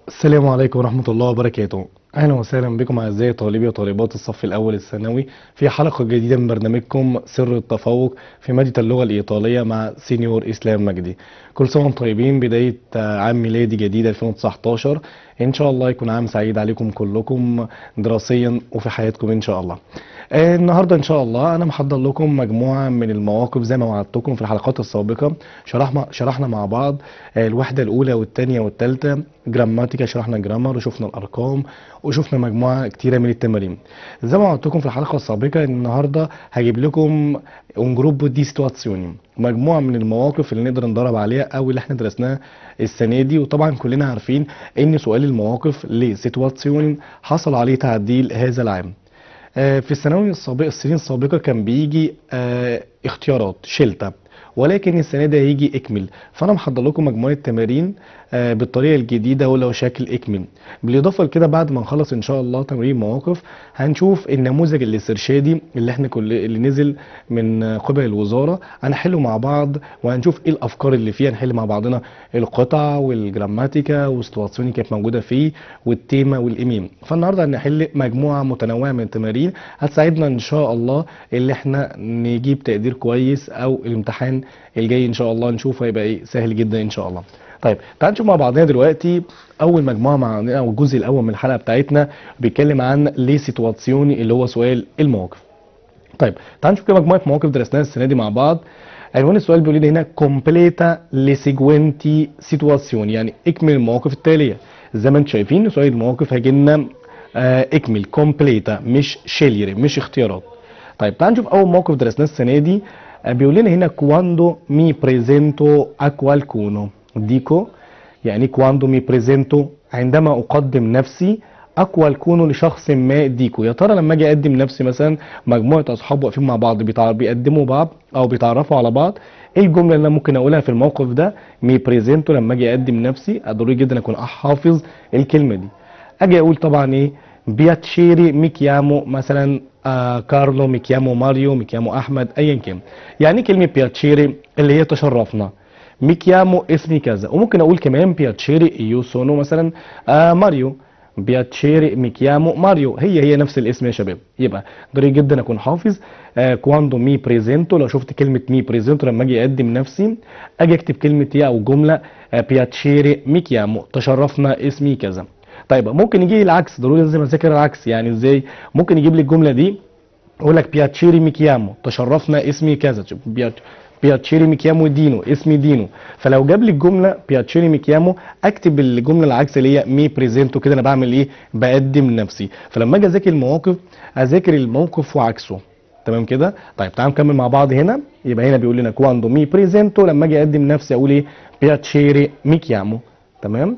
السلام عليكم ورحمة الله وبركاته أهلا وسهلا بكم أعزائي طالبي وطالبات الصف الأول الثانوي في حلقة جديدة من برنامجكم سر التفوق في مادة اللغة الإيطالية مع سينيور إسلام مجدي كل سنة وانتم طيبين بداية آه، عام ميلادي جديد 2019 إن شاء الله يكون عام سعيد عليكم كلكم دراسيا وفي حياتكم إن شاء الله آه، النهارده ان شاء الله انا محضر لكم مجموعه من المواقف زي ما وعدتكم في الحلقات السابقه شرحنا شرحنا مع بعض آه، الوحده الاولى والثانيه والثالثه جراماتيكا شرحنا جرامر وشفنا الارقام وشفنا مجموعه كتيره من التمارين زي ما وعدتكم في الحلقه السابقه النهارده هجيب لكم un gruppo di situazioni مجموعه من المواقف اللي نقدر ندرب عليها او اللي احنا درسناها السنه دي وطبعا كلنا عارفين ان سؤال المواقف لسيتواتسيون حصل عليه تعديل هذا العام آه، في السنوات السابقة السنين السابقة كان بيجي آه، اختيارات شلتة ولكن السنة دي هيجي اكمل فانا محضر لكم مجموعة تمارين آه، بالطريقة الجديدة ولو شكل اكمل بالاضافة لكده بعد ما نخلص ان شاء الله تمرين مواقف هنشوف النموذج الاسترشادي اللي احنا كل اللي نزل من آه، قبل الوزارة هنحله مع بعض وهنشوف ايه الافكار اللي فيه هنحل مع بعضنا القطع والجراماتيكا والسيتواسيوني كانت موجودة فيه والتيمة والايميم فالنهارده هنحل مجموعة متنوعة من التمارين هتساعدنا ان شاء الله اللي احنا نجيب تقدير كويس او الامتحان الجاي ان شاء الله نشوفه هيبقى ايه سهل جدا ان شاء الله طيب تعال نشوف مع بعضنا دلوقتي اول مجموعه معانا او الجزء الاول من الحلقه بتاعتنا بيتكلم عن لي سيتواسيوني اللي هو سؤال المواقف طيب تعال نشوف كده مجموعه مواقف درسناها السنه دي مع بعض عنوان السؤال بيقول لنا هنا كومبليتا لي سيجوينتي سيتواسيون يعني اكمل المواقف التاليه زي ما انتم شايفين سؤال المواقف هيجي لنا آه، اكمل كومبليتا مش شيليري مش اختيارات طيب تعال نشوف اول موقف درسناه السنه دي آه، بيقول لنا هنا كواندو مي بريزنتو ا qualcuno ديكو يعني كواندو مي بريزنتو عندما اقدم نفسي اقوى الكون لشخص ما ديكو يا ترى لما اجي اقدم نفسي مثلا مجموعه اصحاب واقفين مع بعض بيتع- بيقدموا بعض او بيتعرفوا على بعض ايه الجمله اللي انا ممكن اقولها في الموقف ده مي بريزنتو لما اجي اقدم نفسي ضروري جدا اكون حافظ الكلمه دي اجي اقول طبعا ايه بياتشيري ميكيامو مثلا آه كارلو ميكيامو ماريو ميكيامو احمد ايا كان يعني إيه كلمه بياتشيري اللي هي تشرفنا ميكيامو اسمي كذا وممكن اقول كمان بياتشيري يو سونو مثلا آه ماريو بياتشيري ميكيامو ماريو هي هي نفس الاسم يا شباب يبقى ضروري جدا اكون حافظ آه كواندو مي بريزنتو لو شفت كلمه مي بريزنتو لما اجي اقدم نفسي اجي اكتب كلمه ايه او جمله آه بياتشيري ميكيامو تشرفنا اسمي كذا طيب ممكن يجي العكس ضروري لازم اذاكر العكس يعني ازاي ممكن يجيب لي الجمله دي يقول لك بياتشيري ميكيامو تشرفنا اسمي كذا شوف بيات بياتشيري ميكيامو دينو اسمي دينو فلو جاب لي الجمله بياتشيري ميكيامو اكتب الجمله العكس اللي هي مي بريزنتو كده انا بعمل ايه بقدم نفسي فلما اجي اذاكر المواقف اذاكر الموقف وعكسه تمام كده طيب تعالوا نكمل مع بعض هنا يبقى هنا بيقول لنا كواندو مي بريزنتو لما اجي اقدم نفسي اقول ايه بياتشيري ميكيامو تمام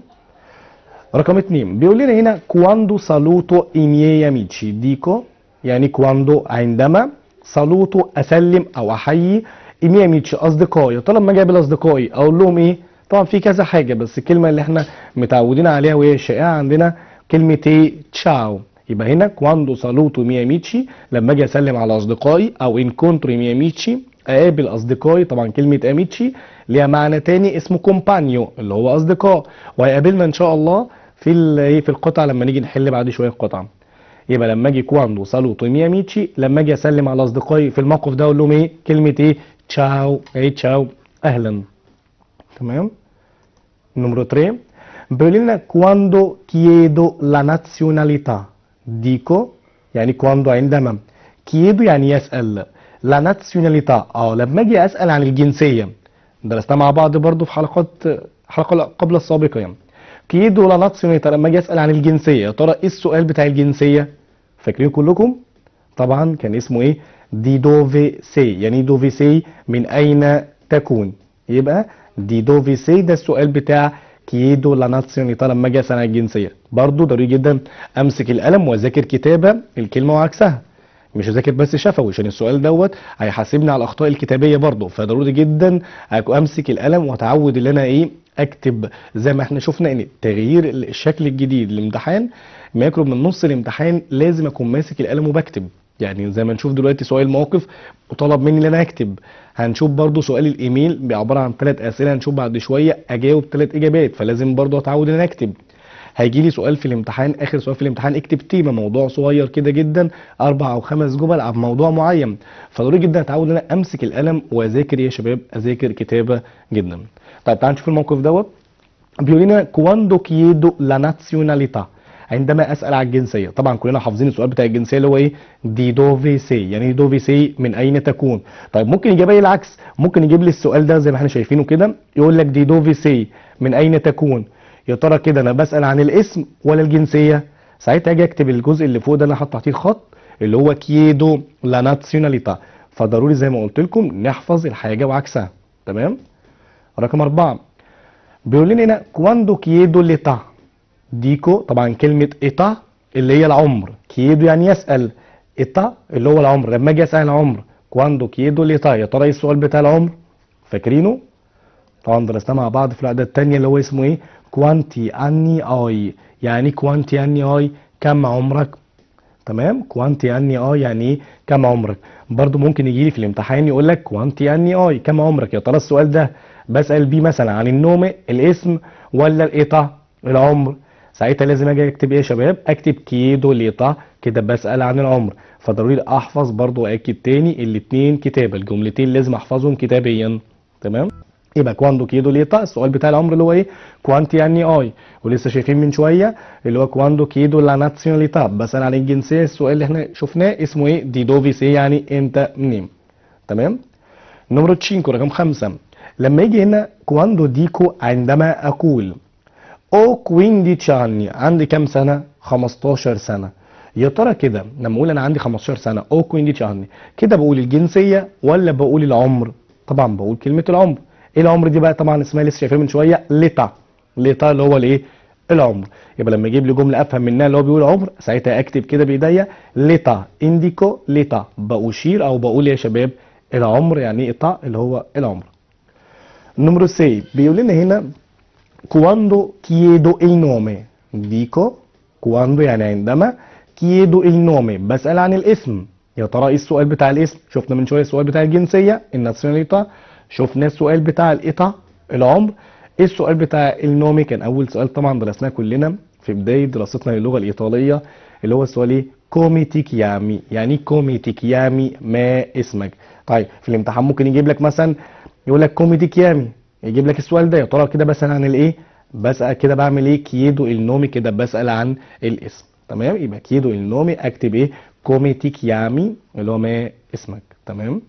رقم اتنين بيقول لنا هنا quando saluto i miei amici dico يعني quando عندما saluto اسلم او احيي i miei amici اصدقائي طب لما جايب الاصدقائي اقول لهم ايه طبعا في كذا حاجه بس الكلمه اللي احنا متعودين عليها وهي شائعه عندنا كلمه ايه تشاو يبقى هنا quando saluto i miei amici لما اجي اسلم على اصدقائي او incontro i miei amici اقابل اصدقائي طبعا كلمه اميتشي ليها معنى تاني اسمه كومبانيو اللي هو اصدقاء وهيقابلنا ان شاء الله في ال- ايه في القطعه لما نيجي نحل بعد شويه القطعه يبقى لما اجي كواندو سالوتو مي اميتشي لما اجي اسلم على اصدقائي في الموقف ده اقول لهم ايه كلمه ايه تشاو ايه تشاو اهلا تمام نمرو 3 بيقول لنا quando chiedo la nazionalità dico يعني quando عندما chiedo يعني يسأل la nazionalità اه لما اجي اسأل عن الجنسية درسناها مع بعض برضو في حلقات حلقة قبل السابقة يعني chiedo la nazionalità لما اجي اسأل عن الجنسية يا ترى ايه السؤال بتاع الجنسية فاكرين كلكم طبعا كان اسمه ايه دي دوفي سي يعني دوفي سي من اين تكون يبقى دي دوفي سي ده السؤال بتاع كيدو لا نازيونيتا لما اجي اسال عن الجنسيه برضه ضروري جدا امسك القلم واذاكر كتابه الكلمه وعكسها مش هذاكر بس شفوي عشان السؤال دوت هيحاسبني على الاخطاء الكتابيه برضه فضروري جدا أك- امسك القلم واتعود ان انا ايه اكتب زي ما احنا شفنا ان تغيير الشكل الجديد للامتحان ما يقرب من نص الامتحان لازم اكون ماسك القلم وبكتب يعني زي ما نشوف دلوقتي سؤال موقف وطلب مني ان انا اكتب هنشوف برضو سؤال الايميل عباره عن ثلاث اسئله هنشوف بعد شويه اجاوب ثلاث اجابات فلازم برضو اتعود ان انا اكتب هيجي لي سؤال في الامتحان اخر سؤال في الامتحان اكتب تيمه موضوع صغير كده جدا اربع او خمس جمل عن موضوع معين فضروري جدا اتعود ان انا امسك القلم واذاكر يا شباب اذاكر كتابه جدا طيب تعالوا نشوف الموقف دوت بيقول لنا كواندو كيدو لا نازيوناليتا عندما اسال على الجنسيه طبعا كلنا حافظين السؤال بتاع الجنسيه اللي هو ايه دي دوفي سي يعني ايه دوفي سي من اين تكون طيب ممكن يجيب لي العكس ممكن يجيب لي السؤال ده زي ما احنا شايفينه كده يقول لك دي دوفي سي من اين تكون يا ترى كده انا بسال عن الاسم ولا الجنسيه ساعتها اجي اكتب الجزء اللي فوق ده انا حاطط تحتيه خط اللي هو كيدو لا نازيوناليتا فضروري زي ما قلت لكم نحفظ الحاجه وعكسها تمام رقم أربعة بيقول لنا هنا كواندو كيدو لتا ديكو طبعا كلمة إتا اللي هي العمر كيدو يعني يسأل إتا اللي هو العمر لما أجي أسأل العمر كواندو كيدو لتا يا ترى إيه السؤال بتاع العمر فاكرينه؟ طبعا درسناه مع بعض في العدد التانية اللي هو اسمه إيه؟ كوانتي أني أي يعني كوانتي أني أي كم عمرك؟ تمام كوانتي أني أي يعني إيه كم عمرك؟ برضو ممكن يجي لي في الامتحان يقول لك كوانتي أني أي كم عمرك؟ يا ترى السؤال ده بسأل بيه مثلا عن النوم الاسم ولا الإيطا العمر ساعتها لازم اجي اكتب ايه يا شباب اكتب كيدو ليطا كده بسأل عن العمر فضروري احفظ برضو واكد تاني الاتنين كتابة الجملتين لازم احفظهم كتابيا تمام يبقى كواندو كيدو ليطا السؤال بتاع العمر اللي هو ايه كوانتي يعني اي ولسه شايفين من شويه اللي هو كواندو كيدو لا نازيوناليتا بسأل عن الجنسيه السؤال اللي احنا شفناه اسمه ايه دي دوفي سي يعني انت منين تمام نمرة 5 رقم 5 لما يجي هنا كواندو ديكو عندما اقول او كويندي اني عندي كام سنه 15 سنه يا ترى كده لما اقول انا عندي 15 سنه او كويندي اني كده بقول الجنسيه ولا بقول العمر طبعا بقول كلمه العمر ايه العمر دي بقى طبعا اسمها لسه شايفاها من شويه لتا لتا اللي هو الايه العمر يبقى لما يجيب لي جمله افهم منها اللي هو بيقول عمر ساعتها اكتب كده بايديا لتا انديكو لتا بأشير او بقول يا شباب العمر يعني ايه اطا اللي هو العمر نمرو 6 بيقول لنا هنا quando chiedo il nome dico quando يعني عندما chiedo il nome بسأل عن الاسم يا ترى ايه السؤال بتاع الاسم شفنا من شويه السؤال بتاع الجنسيه الناسيوناليتا شفنا السؤال بتاع الايطا العمر ايه السؤال بتاع النومي كان اول سؤال طبعا درسناه كلنا في بدايه دراستنا للغه الايطاليه اللي هو السؤال ايه كوميتي كيامي يعني ايه كوميتي كيامي ما اسمك طيب في الامتحان ممكن يجيب لك مثلا يقول لك كوميتي كيامي يجيب لك السؤال ده يا ترى كده بسأل عن الايه بسأل كده بعمل ايه كيدو النومي كده بسأل عن الاسم تمام يبقى كيدو النومي اكتب ايه كوميتي كيامي اللي هو ما اسمك تمام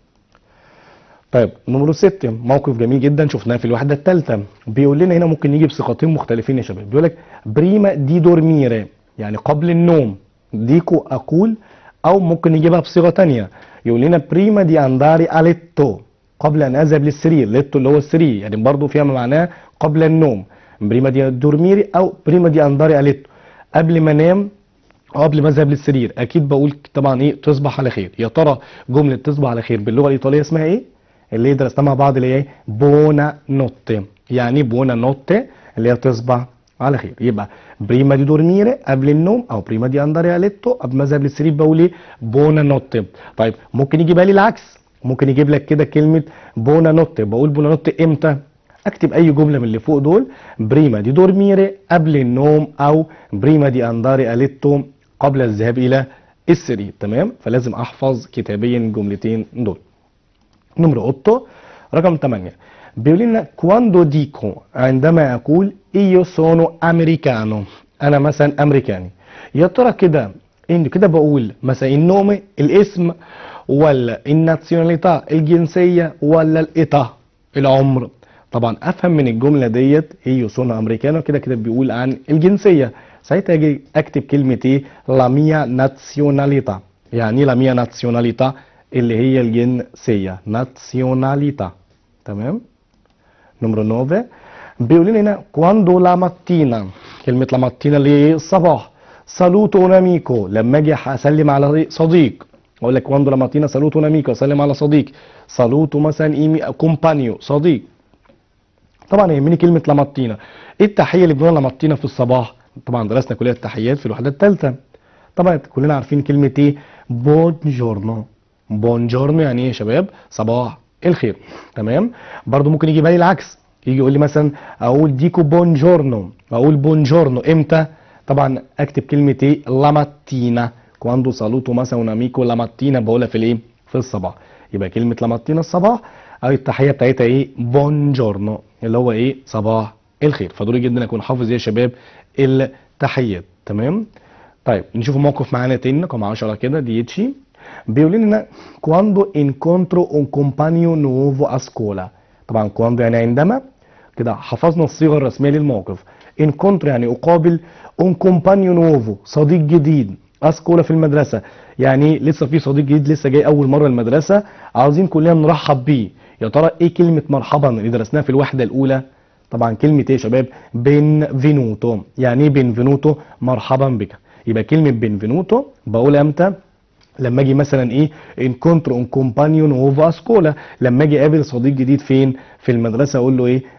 طيب نمرو 6 موقف جميل جدا شفناه في الوحده الثالثه بيقول لنا هنا ممكن يجي بصيغتين مختلفين يا شباب بيقول لك بريما دي دورميري يعني قبل النوم ديكو اقول او ممكن يجيبها بصيغه ثانيه يقول لنا بريما دي انداري اليتو قبل ان اذهب للسرير ليتو اللي هو السرير يعني برضه فيها معناه قبل النوم بريما دي دورميري او بريما دي انداري اليتو قبل ما انام أو قبل ما اذهب للسرير اكيد بقول طبعا ايه تصبح على خير يا ترى جمله تصبح على خير باللغه الايطاليه اسمها ايه اللي درسناها مع بعض اللي هي بونا نوت يعني بونا نوت اللي هي تصبح على خير يبقى بريما دي دورميري قبل النوم او بريما دي انداري اليتو قبل ما اذهب للسرير بقول ايه بونا نوت طيب ممكن يجيبها لي العكس ممكن يجيب لك كده كلمه بونا نوت بقول بونا نوت امتى اكتب اي جمله من اللي فوق دول بريما دي دورميري قبل النوم او بريما دي انداري اليتو قبل الذهاب الى السرير تمام فلازم احفظ كتابيا الجملتين دول نمرة 8 رقم 8 بيقول لنا كواندو ديكو عندما اقول ايو سونو امريكانو انا مثلا امريكاني يا ترى كده ان كده بقول مثلا النوم الاسم ولا الناسيوناليتا الجنسيه ولا الايطا العمر طبعا افهم من الجمله ديت ايو سونو امريكانو كده كده بيقول عن الجنسيه ساعتها اجي اكتب كلمه ايه لا ميا نازيوناليتا يعني لا ميا نازيوناليتا اللي هي الجنسيه نازيوناليتا تمام نمرو 9 بيقول لنا هنا كواندو لا ماتينا كلمه لا ماتينا اللي هي الصباح سالوتو un amico لما اجي اسلم على صديق اقول لك كواندو لا ماتينا سالوتو un amico اسلم على صديق سالوتو مثلا ايمي كومبانيو صديق طبعا يهمني كلمه لا ماتينا ايه التحيه اللي بنقولها لا ماتينا في الصباح طبعا درسنا كليه التحيات في الوحده الثالثه طبعا كلنا عارفين كلمه ايه بونجورنو بونجورنو يعني ايه يا شباب صباح الخير تمام برضو ممكن يجي بالي العكس يجي يقول لي مثلا اقول ديكو بونجورنو اقول بونجورنو امتى طبعا اكتب كلمه ايه لا ماتينا كواندو سالوتو مثلا un amico لا ماتينا بقولها في الايه في الصباح يبقى كلمه لا ماتينا الصباح او التحيه بتاعتها ايه بونجورنو اللي هو ايه صباح الخير فضروري جدا اكون حافظ يا شباب التحيات تمام طيب نشوف الموقف معانا تاني رقم 10 كده ديتشي بيقول لنا quando incontro un compagno nuovo a scuola طبعا quando يعني عندما كده حفظنا الصيغه الرسميه للموقف incontro يعني اقابل un compagno nuovo صديق جديد اسكولا في المدرسه يعني لسه في صديق جديد لسه جاي اول مره المدرسه عاوزين كلنا نرحب بيه يا ترى ايه كلمه مرحبا اللي درسناها في الوحده الاولى طبعا كلمه ايه يا شباب بنفينوتو يعني ايه بنفينوتو مرحبا بك يبقى كلمه بنفينوتو بقول امتى لما اجي مثلا ايه انكونترو ان كومبانيون اوفا سكولا لما اجي اقابل صديق جديد فين في المدرسه اقول له ايه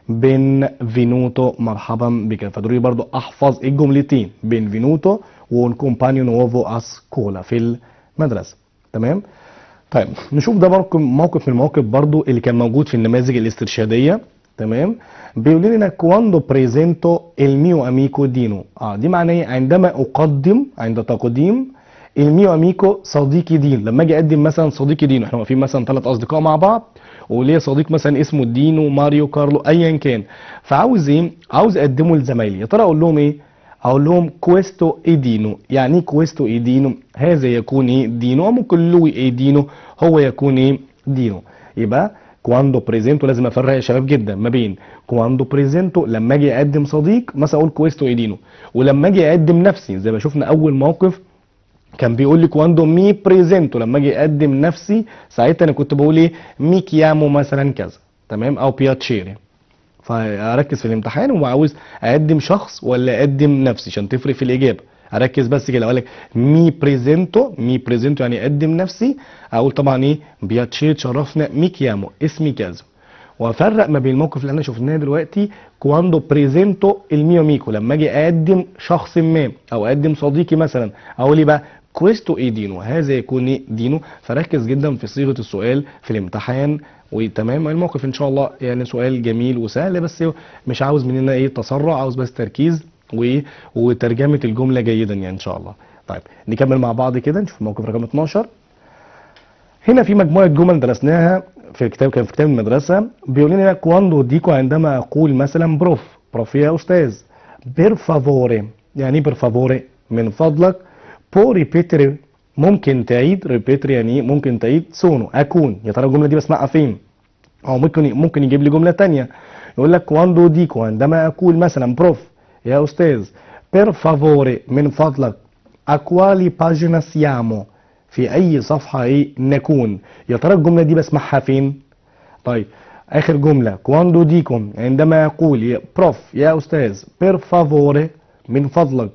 بنفينوتو مرحبا بك فضروري برضو احفظ الجملتين بنفينوتو وان كومبانيون اوفو اسكولا في المدرسه تمام طيب نشوف ده برضو موقف من المواقف برضو اللي كان موجود في النماذج الاسترشاديه تمام بيقول لنا كواندو بريزنتو الميو اميكو دينو اه دي معناه ايه عندما اقدم عند تقديم الميو اميكو صديقي دين لما اجي اقدم مثلا صديقي دينو احنا واقفين مثلا ثلاث اصدقاء مع بعض وليا صديق مثلا اسمه دينو ماريو كارلو ايا كان فعاوز ايه عاوز اقدمه لزمايلي يا ترى اقول لهم ايه اقول لهم كويستو اي دينو يعني ايه كويستو اي دينو هذا يكون ايه دينو وممكن لوي اي دينو هو يكون ايه دينو يبقى كواندو بريزنتو لازم افرق يا شباب جدا ما بين كواندو بريزنتو لما اجي اقدم صديق مثلا اقول كويستو اي دينو ولما اجي اقدم نفسي زي ما شفنا اول موقف كان بيقول لي كواندو مي بريزنتو لما اجي اقدم نفسي ساعتها انا كنت بقول ايه مي كيامو مثلا كذا تمام او بياتشيري فاركز في الامتحان وعاوز اقدم شخص ولا اقدم نفسي عشان تفرق في الاجابه اركز بس كده اقول لك مي بريزنتو مي بريزنتو يعني اقدم نفسي اقول طبعا ايه بياتشير تشرفنا مي كيامو اسمي كذا وافرق ما بين الموقف اللي احنا شفناه دلوقتي كواندو بريزنتو الميو ميكو لما اجي اقدم شخص ما او اقدم صديقي مثلا اقول ايه بقى كويستو اي دينو هذا يكون إيه دينو فركز جدا في صيغه السؤال في الامتحان وتمام الموقف ان شاء الله يعني سؤال جميل وسهل بس مش عاوز مننا ايه تسرع عاوز بس تركيز وايه وترجمه الجمله جيدا يعني ان شاء الله طيب نكمل مع بعض كده نشوف الموقف رقم 12 هنا في مجموعه جمل درسناها في الكتاب كان في كتاب المدرسه بيقول لنا كواندو ديكو عندما اقول مثلا بروف بروف يا استاذ بير فافوري يعني ايه بير فافوري من فضلك بو ريبيتري ممكن تعيد ريبيتري يعني ايه ممكن تعيد سونو اكون يا ترى الجمله دي بسمعها فين او ممكن ممكن يجيب لي جمله تانية يقول لك كواندو ديكو عندما اقول مثلا بروف يا استاذ بير فافوري من فضلك اكوالي باجينا سيامو في اي صفحه ايه نكون يا ترى الجمله دي بسمعها فين طيب اخر جمله كواندو ديكم عندما يقول يا بروف يا استاذ بير فافوري من فضلك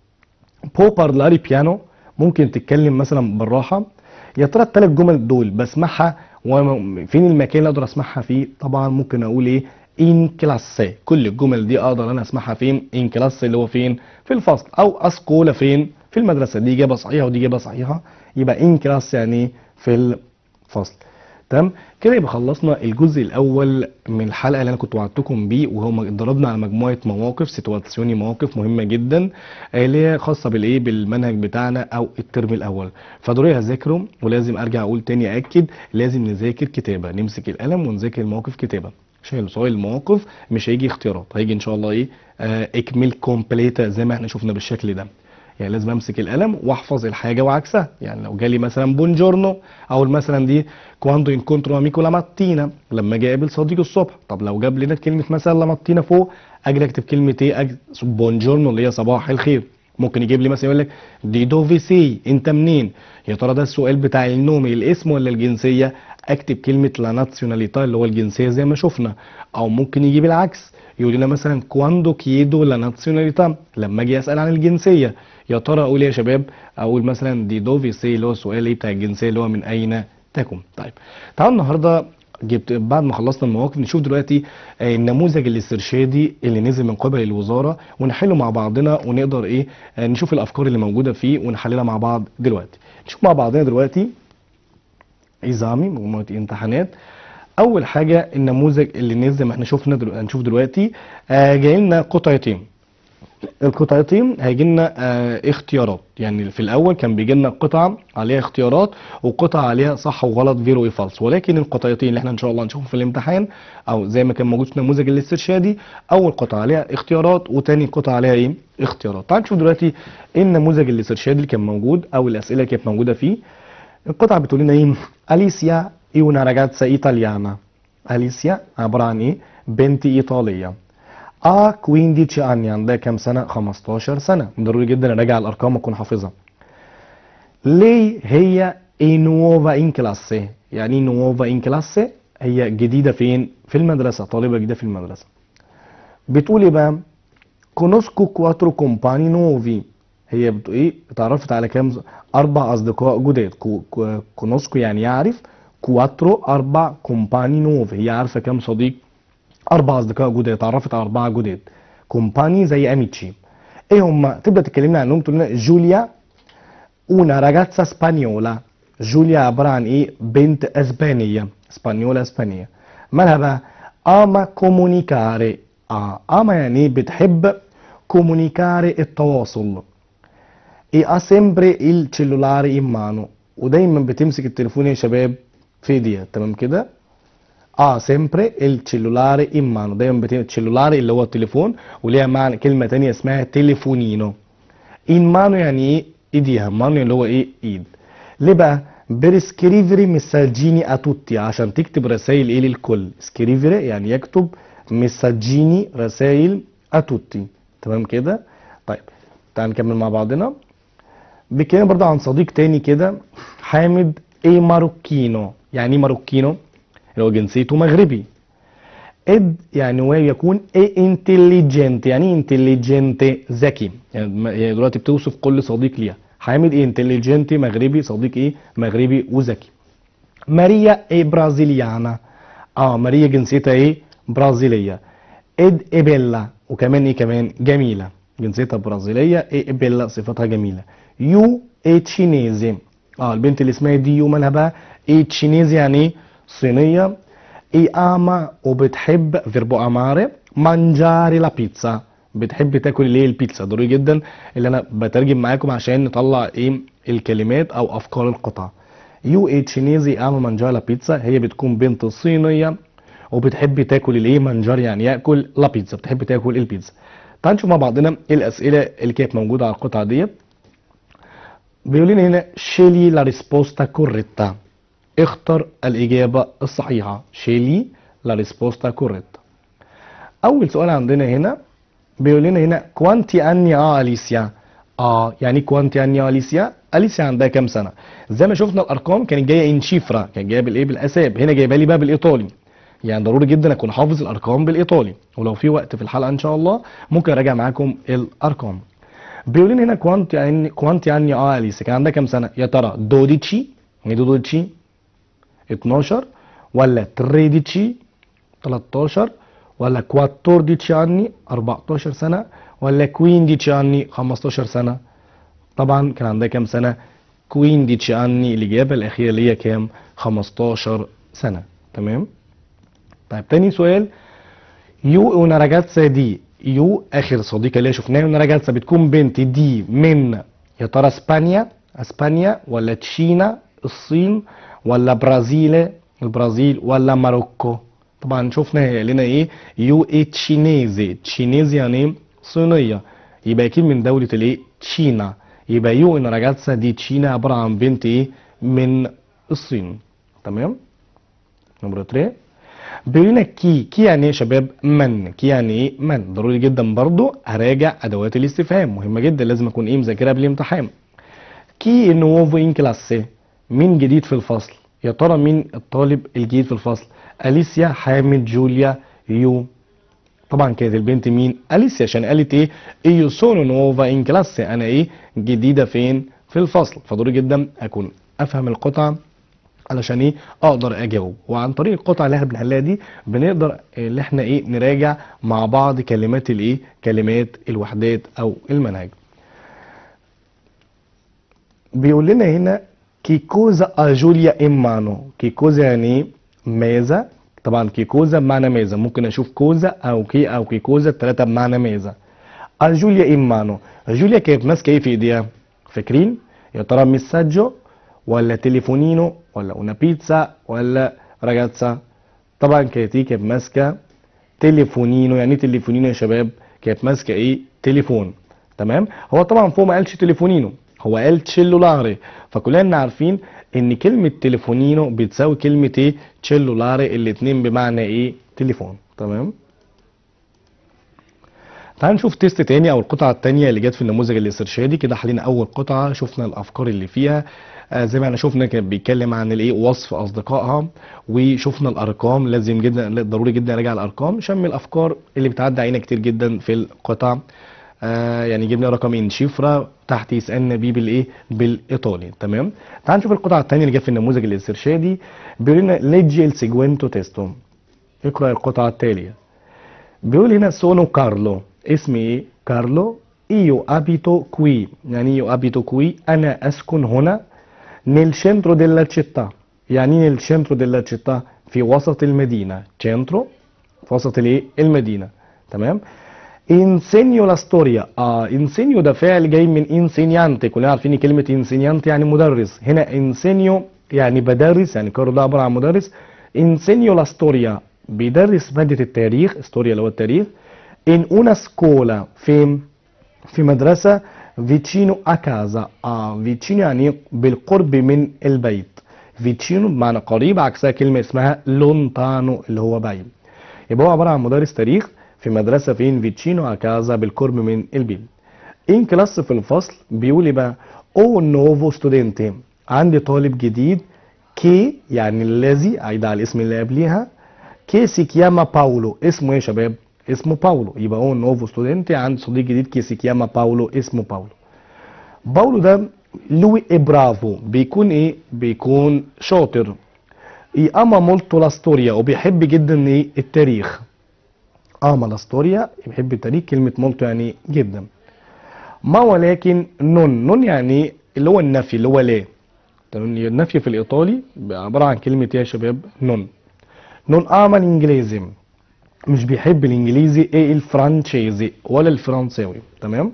بو بارلاري بيانو ممكن تتكلم مثلا بالراحه يا ترى الثلاث جمل دول بسمعها وفين المكان اللي اقدر اسمعها فيه طبعا ممكن اقول ايه ان كلاسي كل الجمل دي اقدر انا اسمعها فين ان كلاسي اللي هو فين في الفصل او اسكولا فين في المدرسه دي اجابه صحيحه ودي اجابه صحيحه يبقى ان كلاس يعني في الفصل تمام كده يبقى خلصنا الجزء الاول من الحلقه اللي انا كنت وعدتكم بيه وهو ضربنا على مجموعه مواقف سيتواسيوني مواقف مهمه جدا اللي هي خاصه بالايه بالمنهج بتاعنا او الترم الاول فضروري هذاكره ولازم ارجع اقول تاني اكد لازم نذاكر كتابه نمسك القلم ونذاكر المواقف كتابه عشان سؤال المواقف مش هيجي اختيارات هيجي ان شاء الله ايه آه اكمل كومبليتا زي ما احنا شفنا بالشكل ده يعني لازم امسك القلم واحفظ الحاجه وعكسها يعني لو جالي مثلا بونجورنو او مثلا دي كواندو انكونترو اميكو لا ماتينا لما اجي اقابل صديقي الصبح طب لو جاب لنا كلمه مثلا لا ماتينا فوق اجي اكتب كلمه ايه أجي بونجورنو اللي هي صباح الخير ممكن يجيب لي مثلا يقول لك دي دوفي سي انت منين يا ترى ده السؤال بتاع النوم الاسم ولا الجنسيه اكتب كلمه لا نازيوناليتا اللي هو الجنسيه زي ما شفنا او ممكن يجيب العكس يقول لنا مثلا كواندو كيدو لا نازيوناليتا لما اجي اسال عن الجنسيه يا ترى اقول ايه يا شباب اقول مثلا دي دوفي سي اللي هو السؤال ايه بتاع الجنسيه اللي هو من اين تكن طيب تعالوا النهارده جبت بعد ما خلصنا المواقف نشوف دلوقتي النموذج الاسترشادي اللي نزل من قبل الوزاره ونحله مع بعضنا ونقدر ايه نشوف الافكار اللي موجوده فيه ونحللها مع بعض دلوقتي نشوف مع بعضنا دلوقتي ايزامي مجموعه امتحانات اول حاجه النموذج اللي نزل ما احنا شفنا دلوقتي هنشوف دلوقتي آه جاي لنا قطعتين القطعتين هيجي لنا آه اختيارات يعني في الاول كان بيجي لنا قطعه عليها اختيارات وقطعه عليها صح وغلط فيرو اي فالس ولكن القطعتين اللي احنا ان شاء الله هنشوفهم في الامتحان او زي ما كان موجود في النموذج الاسترشادي اول قطعه عليها اختيارات وتاني قطعه عليها ايه اختيارات تعال نشوف دلوقتي ايه النموذج الاسترشادي اللي كان موجود او الاسئله اللي كانت موجوده فيه القطعه بتقول لنا ايه اليسيا اي una ragazza italiana اليسيا عباره عن ايه بنت ايطاليه اه 15 anni عندها كام سنة؟ 15 سنة ضروري جدا اراجع الارقام واكون حافظها ليه هي اي نوفا ان كلاسي يعني نوفا ان كلاسي هي جديدة فين؟ في المدرسة طالبة جديدة في المدرسة بتقول ايه بقى؟ كونوسكو كواترو كومباني نوفي هي بتقول ايه؟ اتعرفت على كام اربع اصدقاء جداد كو كو كونوسكو يعني يعرف كواترو اربع كومباني نوفي هي عارفة كام صديق اربع اصدقاء جداد اتعرفت على اربعه جداد كومباني زي اميتشي ايه هم تبدا تكلمنا عنهم تقول لنا جوليا una ragazza spagnola جوليا عباره عن ايه بنت اسبانيه اسبانيولا اسبانيه مالها بقى اما كومونيكاري اه اما يعني إيه؟ بتحب كومونيكاري التواصل اي ha sempre il cellulare in mano ودايما بتمسك التليفون يا شباب في ايديها تمام كده اه سيمبري السيلولاري ان مانو دايما بتبقى السيلولاري اللي هو التليفون وليها معنى كلمه تانية اسمها تليفونينو ان مانو يعني ايه ايديها مانو اللي هو ايه ايد ليه بقى بريسكريفري مساجيني اتوتي عشان تكتب رسائل ايه للكل سكريفري يعني يكتب مساجيني رسائل اتوتي تمام كده طيب تعال نكمل مع بعضنا بيتكلم برضه عن صديق تاني كده حامد ايه ماروكينو يعني ايه ماروكينو اللي هو جنسيته مغربي اد يعني هو يكون ايه انتليجنت يعني ايه انتليجنت ذكي يعني هي دلوقتي بتوصف كل صديق ليها حامد ايه انتليجنت مغربي صديق ايه مغربي وذكي ماريا ايه برازيليانا اه ماريا جنسيتها ايه برازيليه اد ايبيلا وكمان ايه كمان جميله جنسيتها برازيليه ايه ايبيلا صفتها جميله يو ايه تشينيزي اه البنت اللي اسمها دي يو مالها بقى ايه تشينيزي يعني ايه صينية اي اما وبتحب فيربو اماري مانجاري لا بيتزا بتحب تاكل الايه البيتزا ضروري جدا اللي انا بترجم معاكم عشان نطلع ايه الكلمات او افكار القطع يو اي تشينيزي اما مانجاري لا بيتزا هي بتكون بنت صينية وبتحب تاكل الايه مانجاري يعني ياكل لا بيتزا بتحب تاكل البيتزا تعال نشوف مع بعضنا ايه الاسئله اللي كانت موجوده على القطعه ديت بيقول لنا هنا شيلي لا ريسبوستا كوريتا اختر الإجابة الصحيحة شيلي لا ريسبوستا كوريتا أول سؤال عندنا هنا بيقول لنا هنا كوانتي أني آه أليسيا آه يعني كوانتي أني آه أليسيا أليسيا عندها كام سنة زي ما شفنا الأرقام كانت جاية إن شيفرا كانت جاية بالإيه بالأساب هنا جايبها لي بقى بالإيطالي يعني ضروري جدا أكون حافظ الأرقام بالإيطالي ولو في وقت في الحلقة إن شاء الله ممكن أراجع معاكم الأرقام بيقول لنا هنا كوانتي أني كوانتي أني آه أليسيا كان عندها كام سنة يا ترى دوديتشي يعني دوديتشي 12 ولا 13 13 ولا 14 anni 14 سنة ولا 15 anni 15 سنة طبعا كان عندها كام سنة 15 anni الإجابة الأخيرة اللي هي كام 15 سنة تمام طيب تاني سؤال يو una ragazza دي يو آخر صديقة اللي شفناها una ragazza بتكون بنت دي من يا ترى اسبانيا اسبانيا ولا تشينا الصين ولا برازيل البرازيل ولا ماروكو طبعا شفنا هي لنا ايه يو اي تشينيزي تشينيزي يعني ايه صينيه يبقى اكيد من دوله الايه تشينا يبقى يو ان راجاتسا دي تشينا عباره عن بنت ايه من الصين تمام نمرة 3 بيقول لنا كي كي يعني ايه يا شباب من كي يعني ايه من ضروري جدا برضو هراجع ادوات الاستفهام مهمه جدا لازم اكون ايه مذاكرها قبل الامتحان كي نوفو ان كلاسي مين جديد في الفصل يا ترى مين الطالب الجديد في الفصل اليسيا حامد جوليا يو طبعا كانت البنت مين اليسيا عشان قالت ايه ايو سونو نوفا ان كلاسي انا ايه جديده فين في الفصل فضروري جدا اكون افهم القطعه علشان ايه اقدر اجاوب وعن طريق القطعه اللي احنا بنحلها دي بنقدر اللي احنا ايه نراجع مع بعض كلمات الايه كلمات الوحدات او المنهج بيقول لنا هنا كيكوزا اجوليا امانو كيكوزا يعني ايه ميزه طبعا كيكوزا بمعنى ميزه ممكن اشوف كوزا او كي او كيكوزا الثلاثه بمعنى ميزه a Giulia in mano جوليا كانت ماسكه ايه في ايديها فاكرين يا ترى ميساجو ولا تليفونينو ولا una بيتزا ولا راجاتزا طبعا كانت ايه كانت ماسكه تليفونينو يعني ايه تليفونينو يا شباب كانت ماسكه ايه تليفون تمام هو طبعا فوق ما قالش تليفونينو هو قال تشيلولاري فكلنا عارفين ان كلمه تليفونينو بتساوي كلمه ايه تشيلولاري الاتنين بمعنى ايه تليفون تمام تعال نشوف تيست تاني او القطعه التانيه اللي جت في النموذج الاسترشادي كده حلينا اول قطعه شفنا الافكار اللي فيها آه زي ما احنا شفنا كان بيتكلم عن الايه وصف اصدقائها وشفنا الارقام لازم جدا لا، ضروري جدا نراجع الارقام عشان من الافكار اللي بتعدي علينا كتير جدا في القطع آه يعني جبنا رقمين شفره تحت يسالنا بيه بالايه بالايطالي تمام تعال نشوف القطعه الثانيه اللي جت في النموذج الاسترشادي بيقول لنا ليجي السيجوينتو تيستو اقرا القطعه التاليه بيقول هنا سونو كارلو اسمي ايه كارلو ايو ابيتو كوي يعني ايو ابيتو كوي انا اسكن هنا nel centro della città يعني ايه nel centro della città في وسط المدينة centro في وسط الايه المدينة تمام insegno la storia اه insegno ده فعل جاي من insegnante كلنا عارفين كلمة insegnante يعني مدرس هنا insegno يعني بدرس يعني كارلو ده عبارة عن مدرس insegno la storia بيدرس مادة التاريخ storia اللي هو التاريخ in una scuola في في مدرسة vicino a casa آه vicino يعني بالقرب من البيت vicino بمعنى قريب عكسها كلمة اسمها lontano اللي هو بعيد يبقى هو عبارة عن مدرس تاريخ في مدرسة فين vicino a casa بالقرب من البيت ان كلاس في الفصل بيقول لي بقى او نوفو ستودنتي عندي طالب جديد كي يعني الذي عايد على الاسم اللي قبليها كي سيكياما باولو اسمه ايه يا شباب اسمه باولو يبقى هو نوفو ستودنتي عندي صديق جديد كي سيكياما باولو اسمه باولو باولو ده لوي برافو بيكون ايه بيكون شاطر اي اما مولتو لا ستوريا وبيحب جدا ايه التاريخ اما لا ستوريا بيحب التاريخ كلمه مولتو يعني جدا ما ولكن نون نون يعني اللي هو النفي اللي هو لا تمام النفي في الايطالي عباره عن كلمه ايه يا شباب نون نون اما الانجليزي مش بيحب الانجليزي ايه الفرنشيزي ولا الفرنساوي تمام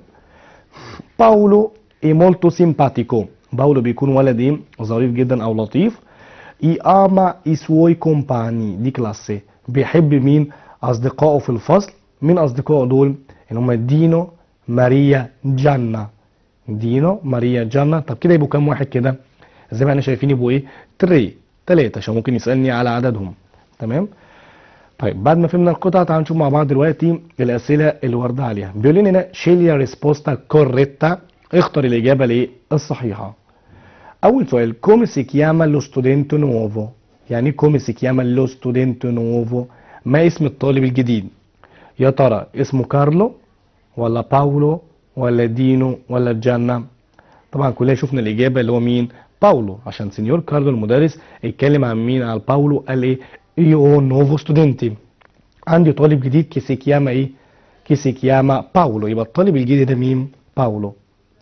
باولو اي مولتو سيمباتيكو باولو بيكون ولد ايه ظريف جدا او لطيف اي اما اي سوي كومباني دي كلاسي بيحب مين اصدقائه في الفصل مين اصدقائه دول اللي هم دينو ماريا جانا دينو ماريا جانا طب كده يبقوا كام واحد كده زي ما احنا شايفين يبقوا ايه تري تلاتة عشان ممكن يسألني على عددهم تمام طيب بعد ما فهمنا القطعة تعالوا نشوف مع بعض دلوقتي الأسئلة اللي واردة عليها بيقول لنا هنا شيليا ريسبوستا كوريتا اختر الإجابة الايه الصحيحة أول سؤال كومي سي كياما لو ستودنتو نوفو يعني ايه كومي سي كياما لو ستودنتو نوفو ما اسم الطالب الجديد يا ترى اسمه كارلو ولا باولو ولا دينو ولا جانا طبعا كلنا شفنا الإجابة اللي هو مين باولو عشان سينيور كارلو المدرس اتكلم عن مين على باولو قال ايه ايو نوفو ستودنتي عندي طالب جديد كي سي كياما ايه كي سي كياما باولو يبقى الطالب الجديد ده مين باولو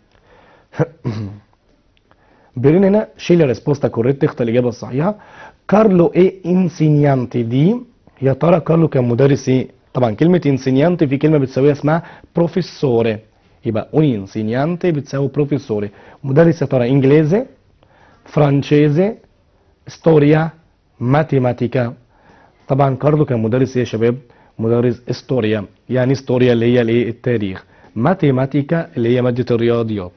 بيقول هنا شيل ريسبوستا كوريت اختار الاجابه الصحيحه كارلو ايه انسينيانتي دي يا ترى كارلو كان مدرس ايه طبعا كلمه انسينيانتي في كلمه بتساويها اسمها بروفيسوري يبقى اون انسينيانتي بتساوي بروفيسوري مدرس يا ترى انجليزي فرانشيزي ستوريا ماتيماتيكا طبعا كارلو كان مدرس ايه يا شباب مدرس استوريا يعني استوريا اللي هي الايه التاريخ ماتيماتيكا اللي هي ماده الرياضيات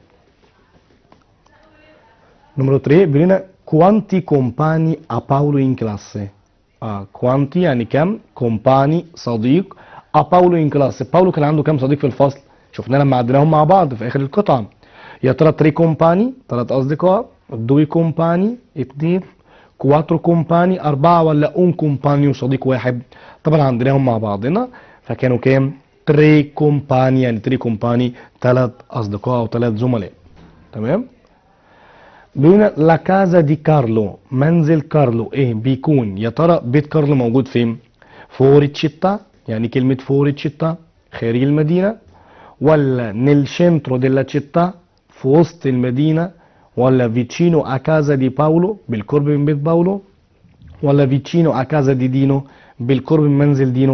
نمرو 3 بيقول لنا كوانتي كومباني ا باولو ان كلاسي اه كوانتي يعني كم كومباني صديق ا باولو ان كلاسي باولو كان عنده كم صديق في الفصل شفنا لما عدناهم مع بعض في اخر القطعه يا ترى تري كومباني ثلاث اصدقاء دوي كومباني اثنين كواترو كومباني أربعة ولا أون كومباني وصديق واحد طبعا عندناهم مع بعضنا فكانوا كام تري كومباني يعني تري كومباني ثلاث أصدقاء أو ثلاث زملاء تمام بيقولنا لا كازا دي كارلو منزل كارلو ايه بيكون يا ترى بيت كارلو موجود فين فوري تشيتا يعني كلمة فوري تشيتا خارج المدينة ولا نيل شنترو ديلا تشيتا في وسط المدينة ولا فيتشينو a casa di باولو بالقرب من بيت باولو ولا فيتشينو a casa di دينو بالقرب من منزل دينو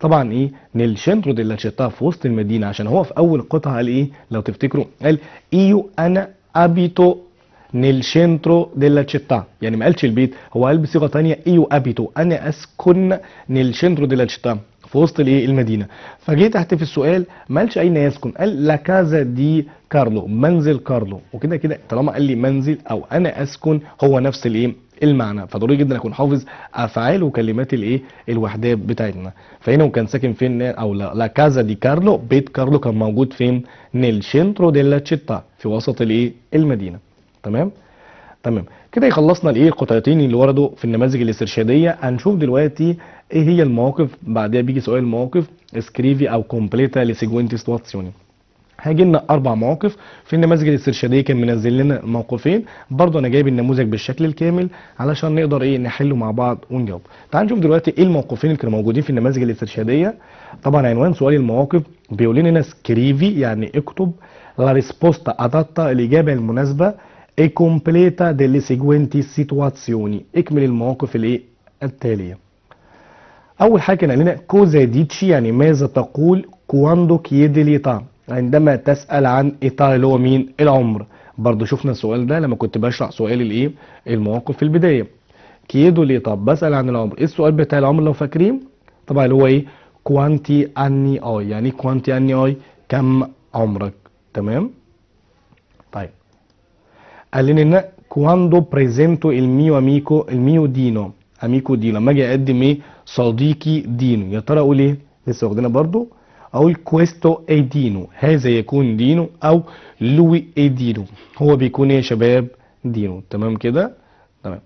طبعا ايه نيل شنترو ديلا città في وسط المدينه عشان هو في اول القطعه قال ايه لو تفتكروا قال ايو انا ابيتو نيل شنترو ديلا città يعني ما قالش البيت هو قال بصيغه ثانيه ايو ابيتو انا اسكن نيل شنترو ديلا città في وسط الايه المدينه فجه تحت في السؤال ما قالش اين يسكن قال لا كازا دي كارلو منزل كارلو وكده كده طالما قال لي منزل او انا اسكن هو نفس الايه المعنى فضروري جدا اكون حافظ افعال وكلمات الايه الوحدات بتاعتنا فهنا وكان ساكن فين او لا, لا كازا دي كارلو بيت كارلو كان موجود فين نيل شنترو ديلا تشيتا في وسط الايه المدينه تمام تمام كده يخلصنا الايه القطعتين اللي وردوا في النماذج الاسترشاديه هنشوف دلوقتي ايه هي المواقف بعدها بيجي سؤال المواقف اسكريفي او كومبليتا لسيجوينتي سيتواسيوني هيجي لنا اربع مواقف في النماذج الاسترشاديه كان منزل لنا موقفين برضه انا جايب النموذج بالشكل الكامل علشان نقدر ايه نحله مع بعض ونجاوب تعال نشوف دلوقتي ايه الموقفين اللي كانوا موجودين في النماذج الاسترشاديه طبعا عنوان سؤال المواقف بيقول لنا سكريفي يعني اكتب لا ريسبوستا اداتا الاجابه المناسبه e completa delle seguenti situazioni اكمل المواقف الايه التاليه اول حاجه كان قال لنا كوزا ديتشي يعني ماذا تقول كواندو كيدي ليتا عندما تسال عن ايتا اللي هو مين العمر برضو شفنا السؤال ده لما كنت بشرح سؤال الايه المواقف في البدايه كيدو ليتا بسال عن العمر ايه السؤال بتاع العمر لو فاكرين طبعا اللي هو ايه كوانتي اني اي يعني كوانتي اني اي كم عمرك تمام طيب قال لنا quando presento il mio amico il mio dino amico dino لما اجي اقدم ايه صديقي دينو يا ترى اقول ايه لسه واخدينها برضو اقول questo è دينو هذا يكون دينو او لوي اي دينو هو بيكون ايه يا شباب دينو تمام كده تمام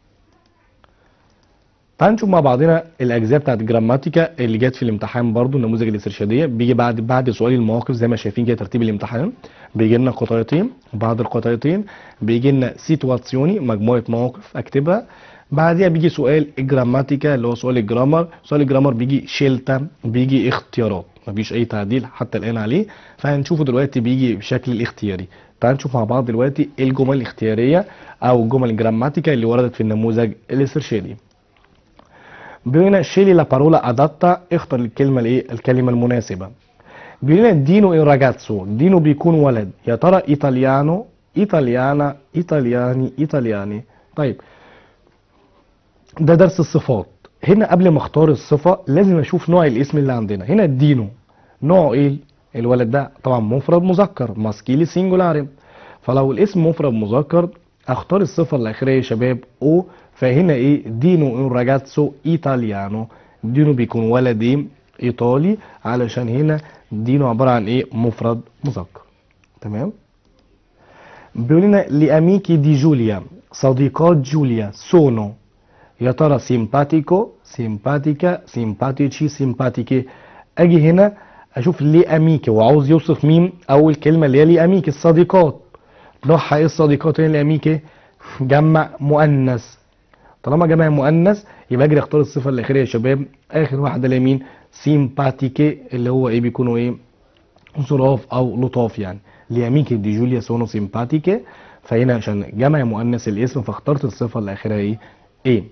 تعال نشوف مع بعضنا الاجزاء بتاعت الجراماتيكا اللي جت في الامتحان برضو النموذج الاسترشاديه بيجي بعد بعد سؤال المواقف زي ما شايفين كده ترتيب الامتحان بيجي لنا قطعتين بعد القطعتين بيجي لنا سيتواتسيوني مجموعه مواقف اكتبها بعديها بيجي سؤال الجراماتيكا اللي هو سؤال الجرامر سؤال الجرامر بيجي شيلتا بيجي اختيارات مفيش اي تعديل حتى الان عليه فهنشوفه دلوقتي بيجي بشكل الاختياري تعال نشوف مع بعض دلوقتي ايه الجمل الاختياريه او الجمل الجراماتيكا اللي وردت في النموذج الاسترشادي بيقول لنا شيلي لا بارولا اداتا اختر الكلمه الايه الكلمه المناسبه بيقول لنا دينو اي راجاتسو دينو بيكون ولد يا ترى ايطاليانو ايطاليانا ايطالياني ايطالياني طيب ده درس الصفات هنا قبل ما اختار الصفه لازم اشوف نوع الاسم اللي عندنا هنا دينو نوعه ايه الولد ده طبعا مفرد مذكر ماسكيلي سينجولاري فلو الاسم مفرد مذكر اختار الصفه الاخيره يا شباب او فهنا ايه دينو ان راجاتسو ايطاليانو دينو بيكون ولد ايه ايطالي علشان هنا دينو عباره عن ايه مفرد مذكر تمام بيقول لنا لاميكي دي جوليا صديقات جوليا سونو يا ترى سيمباتيكو سيمباتيكا سيمباتيتشي سيمباتيكي اجي هنا اشوف ليه اميكي وعاوز يوصف مين اول كلمه اللي هي ليه اميكي الصديقات نوعها ايه الصديقات هنا لاميكي جمع مؤنث طالما جمع مؤنث يبقى اجري اختار الصفه الاخيره يا شباب اخر واحده اللي مين سيمباتيكي اللي هو ايه بيكونوا ايه ظراف او لطاف يعني لياميكي دي جوليا سونو سيمباتيكي فهنا عشان جمع مؤنث الاسم فاخترت الصفه الاخيره ايه ايه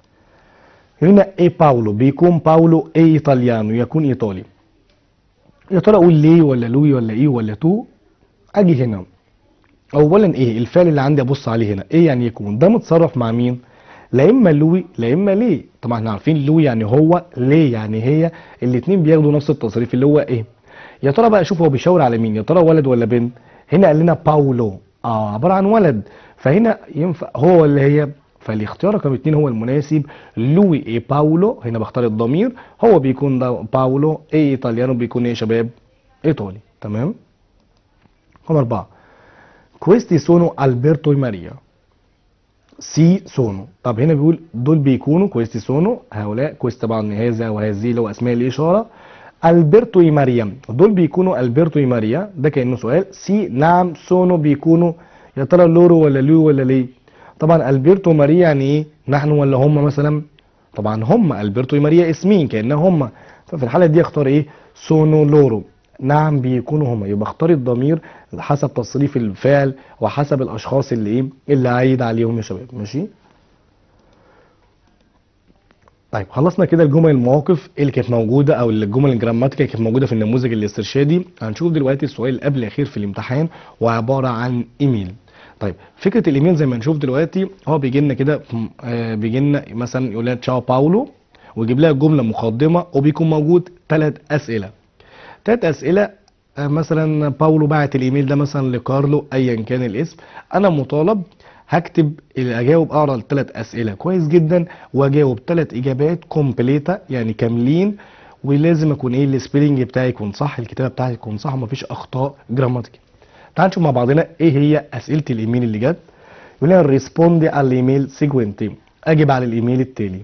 هنا ايه باولو بيكون باولو ايه ايطاليانو يكون ايطالي يا ترى اقول ليه ولا لوي ولا ايه ولا تو اجي هنا اولا ايه الفعل اللي عندي ابص عليه هنا ايه يعني يكون ده متصرف مع مين لا اما لوي لا اما ليه طبعا احنا عارفين لوي يعني هو ليه يعني هي الاثنين بياخدوا نفس التصريف اللي هو ايه يا ترى بقى شوف هو بيشاور على مين يا ترى ولد ولا بنت هنا قال لنا باولو اه عباره عن ولد فهنا ينفع هو ولا هي فالاختيار رقم اتنين هو المناسب لوي اي باولو هنا بختار الضمير هو بيكون ده باولو اي ايطاليانو بيكون ايه يا شباب ايطالي تمام رقم اربعه كويستي سونو البرتو ماريا سي سونو طب هنا بيقول دول بيكونوا كويستي سونو هؤلاء كويست طبعا هذا وهذه اللي هو اسماء الاشاره البرتو اي ماريا دول بيكونوا البرتو اي ماريا ده كانه سؤال سي نعم سونو بيكونوا يا ترى لورو ولا ليو ولا ليه طبعا البرتو ماريا يعني ايه نحن ولا هم مثلا طبعا هم البرتو ماريا اسمين كانها هم ففي الحاله دي اختار ايه سونو لورو نعم بيكونوا هم يبقى اختار الضمير حسب تصريف الفعل وحسب الاشخاص اللي ايه اللي عايد عليهم يا شباب ماشي طيب خلصنا كده الجمل المواقف اللي كانت موجوده او الجمل الجراماتيكال اللي كانت موجوده في النموذج الاسترشادي هنشوف دلوقتي السؤال اللي قبل الاخير في الامتحان وعباره عن ايميل طيب فكره الايميل زي ما نشوف دلوقتي هو بيجي لنا كده آه بيجي لنا مثلا يقول لنا تشاو باولو ويجيب لها جمله مقدمه وبيكون موجود ثلاث اسئله ثلاث اسئله آه مثلا باولو بعت الايميل ده مثلا لكارلو ايا كان الاسم انا مطالب هكتب اجاوب اقرا الثلاث اسئله كويس جدا واجاوب ثلاث اجابات كومبليتا يعني كاملين ولازم اكون ايه السبيلنج بتاعي يكون صح الكتابه بتاعتي تكون صح ومفيش اخطاء جراماتيكال تعال نشوف مع بعضنا ايه هي اسئله الايميل اللي جت يقول لنا ريسبوندي على الايميل سيجوينتي اجب على الايميل التالي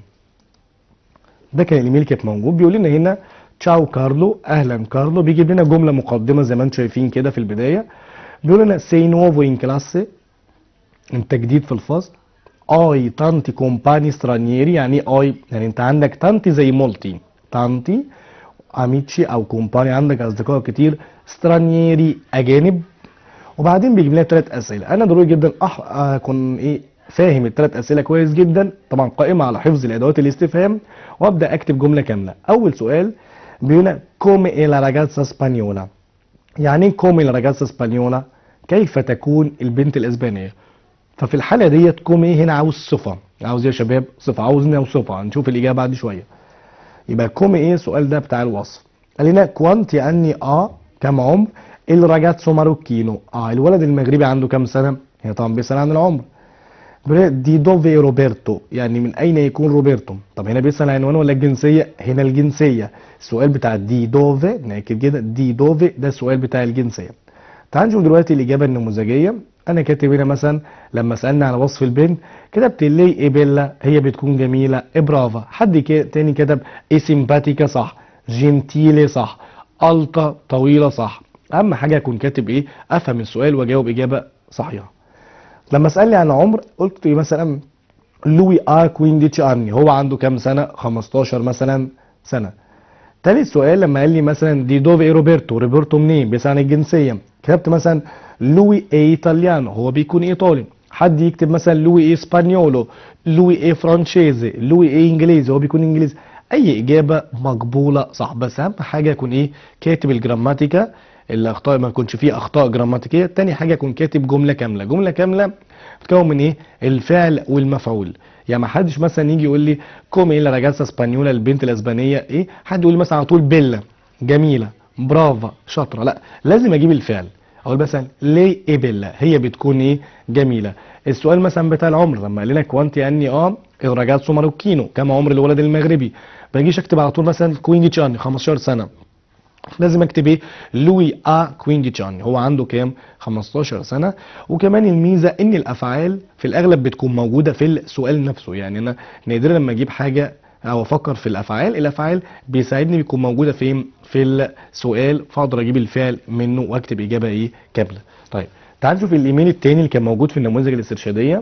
ده كان الايميل كان موجود بيقول لنا هنا تشاو كارلو اهلا كارلو بيجيب لنا جمله مقدمه زي ما انتم شايفين كده في البدايه بيقول لنا سي نوفو ان كلاسي انت جديد في الفصل اي تانتي كومباني سترانييري يعني اي يعني انت عندك تانتي زي مولتي تانتي اميتشي او كومباني عندك اصدقاء كتير سترانييري اجانب وبعدين بيجيب لنا ثلاث اسئله انا ضروري جدا أح... اكون ايه فاهم الثلاث اسئله كويس جدا طبعا قائمه على حفظ الادوات الاستفهام وابدا اكتب جمله كامله اول سؤال بيقول لنا كوم اي لا راجازا سبانيولا يعني ايه كوم لا راجازا سبانيولا كيف تكون البنت الاسبانيه ففي الحاله ديت كوم ايه هنا عاوز صفه عاوز يا شباب صفه عاوز صفه هنشوف الاجابه بعد شويه يبقى كوم ايه السؤال ده بتاع الوصف قال لنا كوانتي اني اه كم عمر الراجاتسو ماروكينو اه الولد المغربي عنده كام سنه هي طبعا بيسال عن العمر دي دوفي روبرتو يعني من اين يكون روبرتو طب هنا بيسال عنوان ولا الجنسيه هنا الجنسيه السؤال بتاع دي دوفي ناكد كده دي دوفي ده السؤال بتاع الجنسيه تعال نشوف دلوقتي الاجابه النموذجيه انا كاتب هنا مثلا لما سالنا على وصف البنت كتبت لي ايبيلا هي بتكون جميله ابرافا حد تاني كتب اي سيمباتيكا صح جنتيلي صح الطا طويله صح اهم حاجه اكون كاتب ايه افهم السؤال واجاوب اجابه صحيحه لما سالني عن عمر قلت مثلا لوي ار كوينديتش ارني هو عنده كام سنه 15 مثلا سنه تالت سؤال لما قال لي مثلا دي دوفي اي روبرتو روبرتو منين بيسال عن الجنسيه كتبت مثلا لوي اي ايطاليانو هو بيكون ايطالي حد يكتب مثلا لوي اي اسبانيولو لوي اي فرانشيزي لوي اي انجليزي هو بيكون انجليزي اي اجابه مقبوله صح بس اهم حاجه يكون ايه كاتب الجراماتيكا الاخطاء ما يكونش فيه اخطاء جراماتيكيه تاني حاجه يكون كاتب جمله كامله جمله كامله بتتكون من ايه الفعل والمفعول يعني ما حدش مثلا يجي يقول لي كوم ايه راجاسا اسبانيولا البنت الاسبانيه ايه حد يقول لي مثلا على طول بيلا جميله برافا شاطره لا لازم اجيب الفعل اقول مثلا ليه ايه بيلا هي بتكون ايه جميله السؤال مثلا بتاع العمر لما قال لنا كوانتي اني اه الراجاتسو ماروكينو كم عمر الولد المغربي ما بجيش اكتب على طول مثلا كويني تشاني 15 سنه لازم اكتب ايه لوي ا كوينديتشان هو عنده كام 15 سنه وكمان الميزه ان الافعال في الاغلب بتكون موجوده في السؤال نفسه يعني انا نادرا لما اجيب حاجه او افكر في الافعال الافعال بيساعدني بيكون موجوده فين في السؤال فاقدر اجيب الفعل منه واكتب اجابه ايه كامله طيب تعال نشوف الايميل التاني اللي كان موجود في النموذج الاسترشاديه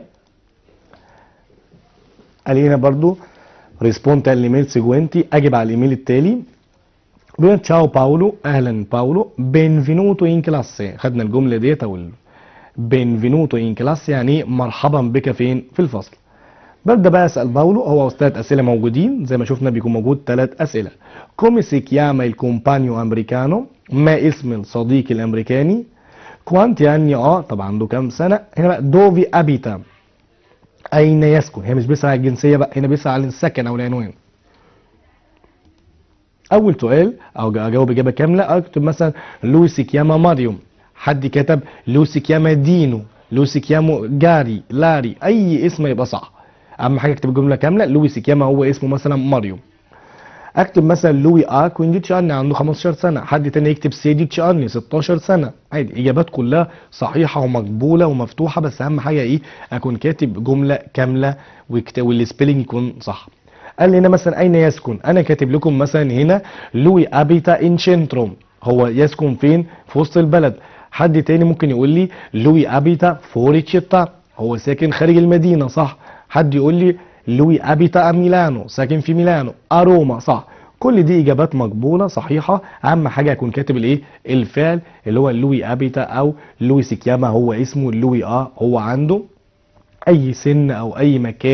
قال هنا برضو ريسبونت الايميل سيجوينتي اجب على الايميل التالي بيقول تشاو باولو اهلا باولو بنفينوتو ان كلاسي خدنا الجمله ديت او بنفينوتو ان كلاسي يعني مرحبا بك فين في الفصل ببدا بقى اسال باولو هو ثلاث اسئله موجودين زي ما شفنا بيكون موجود ثلاث اسئله كومي سي كياما الكومبانيو امريكانو ما اسم الصديق الامريكاني كوانت يعني اه طبعا عنده كام سنه هنا بقى دوفي ابيتا اين يسكن هي مش بيسال على الجنسيه بقى هنا بيسال على السكن او العنوان اول سؤال او اجاوب اجابه كامله اكتب مثلا لويس كياما ماريو حد كتب لويس كياما دينو لويس كيامو جاري لاري اي اسم يبقى صح اهم حاجه اكتب الجمله كامله لويس كياما هو اسمه مثلا ماريو اكتب مثلا لوي ا كويندي تشاني عنده 15 سنه حد تاني يكتب سيدي تشاني 16 سنه عادي اجابات كلها صحيحه ومقبوله ومفتوحه بس اهم حاجه ايه اكون كاتب جمله كامله والسبيلنج يكون صح قال لي هنا مثلا اين يسكن انا كاتب لكم مثلا هنا لوي ابيتا ان شنتروم هو يسكن فين في وسط البلد حد تاني ممكن يقول لي لوي ابيتا فوري تشيتا هو ساكن خارج المدينه صح حد يقول لي لوي ابيتا ميلانو ساكن في ميلانو اروما صح كل دي اجابات مقبوله صحيحه اهم حاجه اكون كاتب الايه الفعل اللي هو لوي ابيتا او لوي سيكياما هو اسمه لوي اه هو عنده اي سن او اي مكان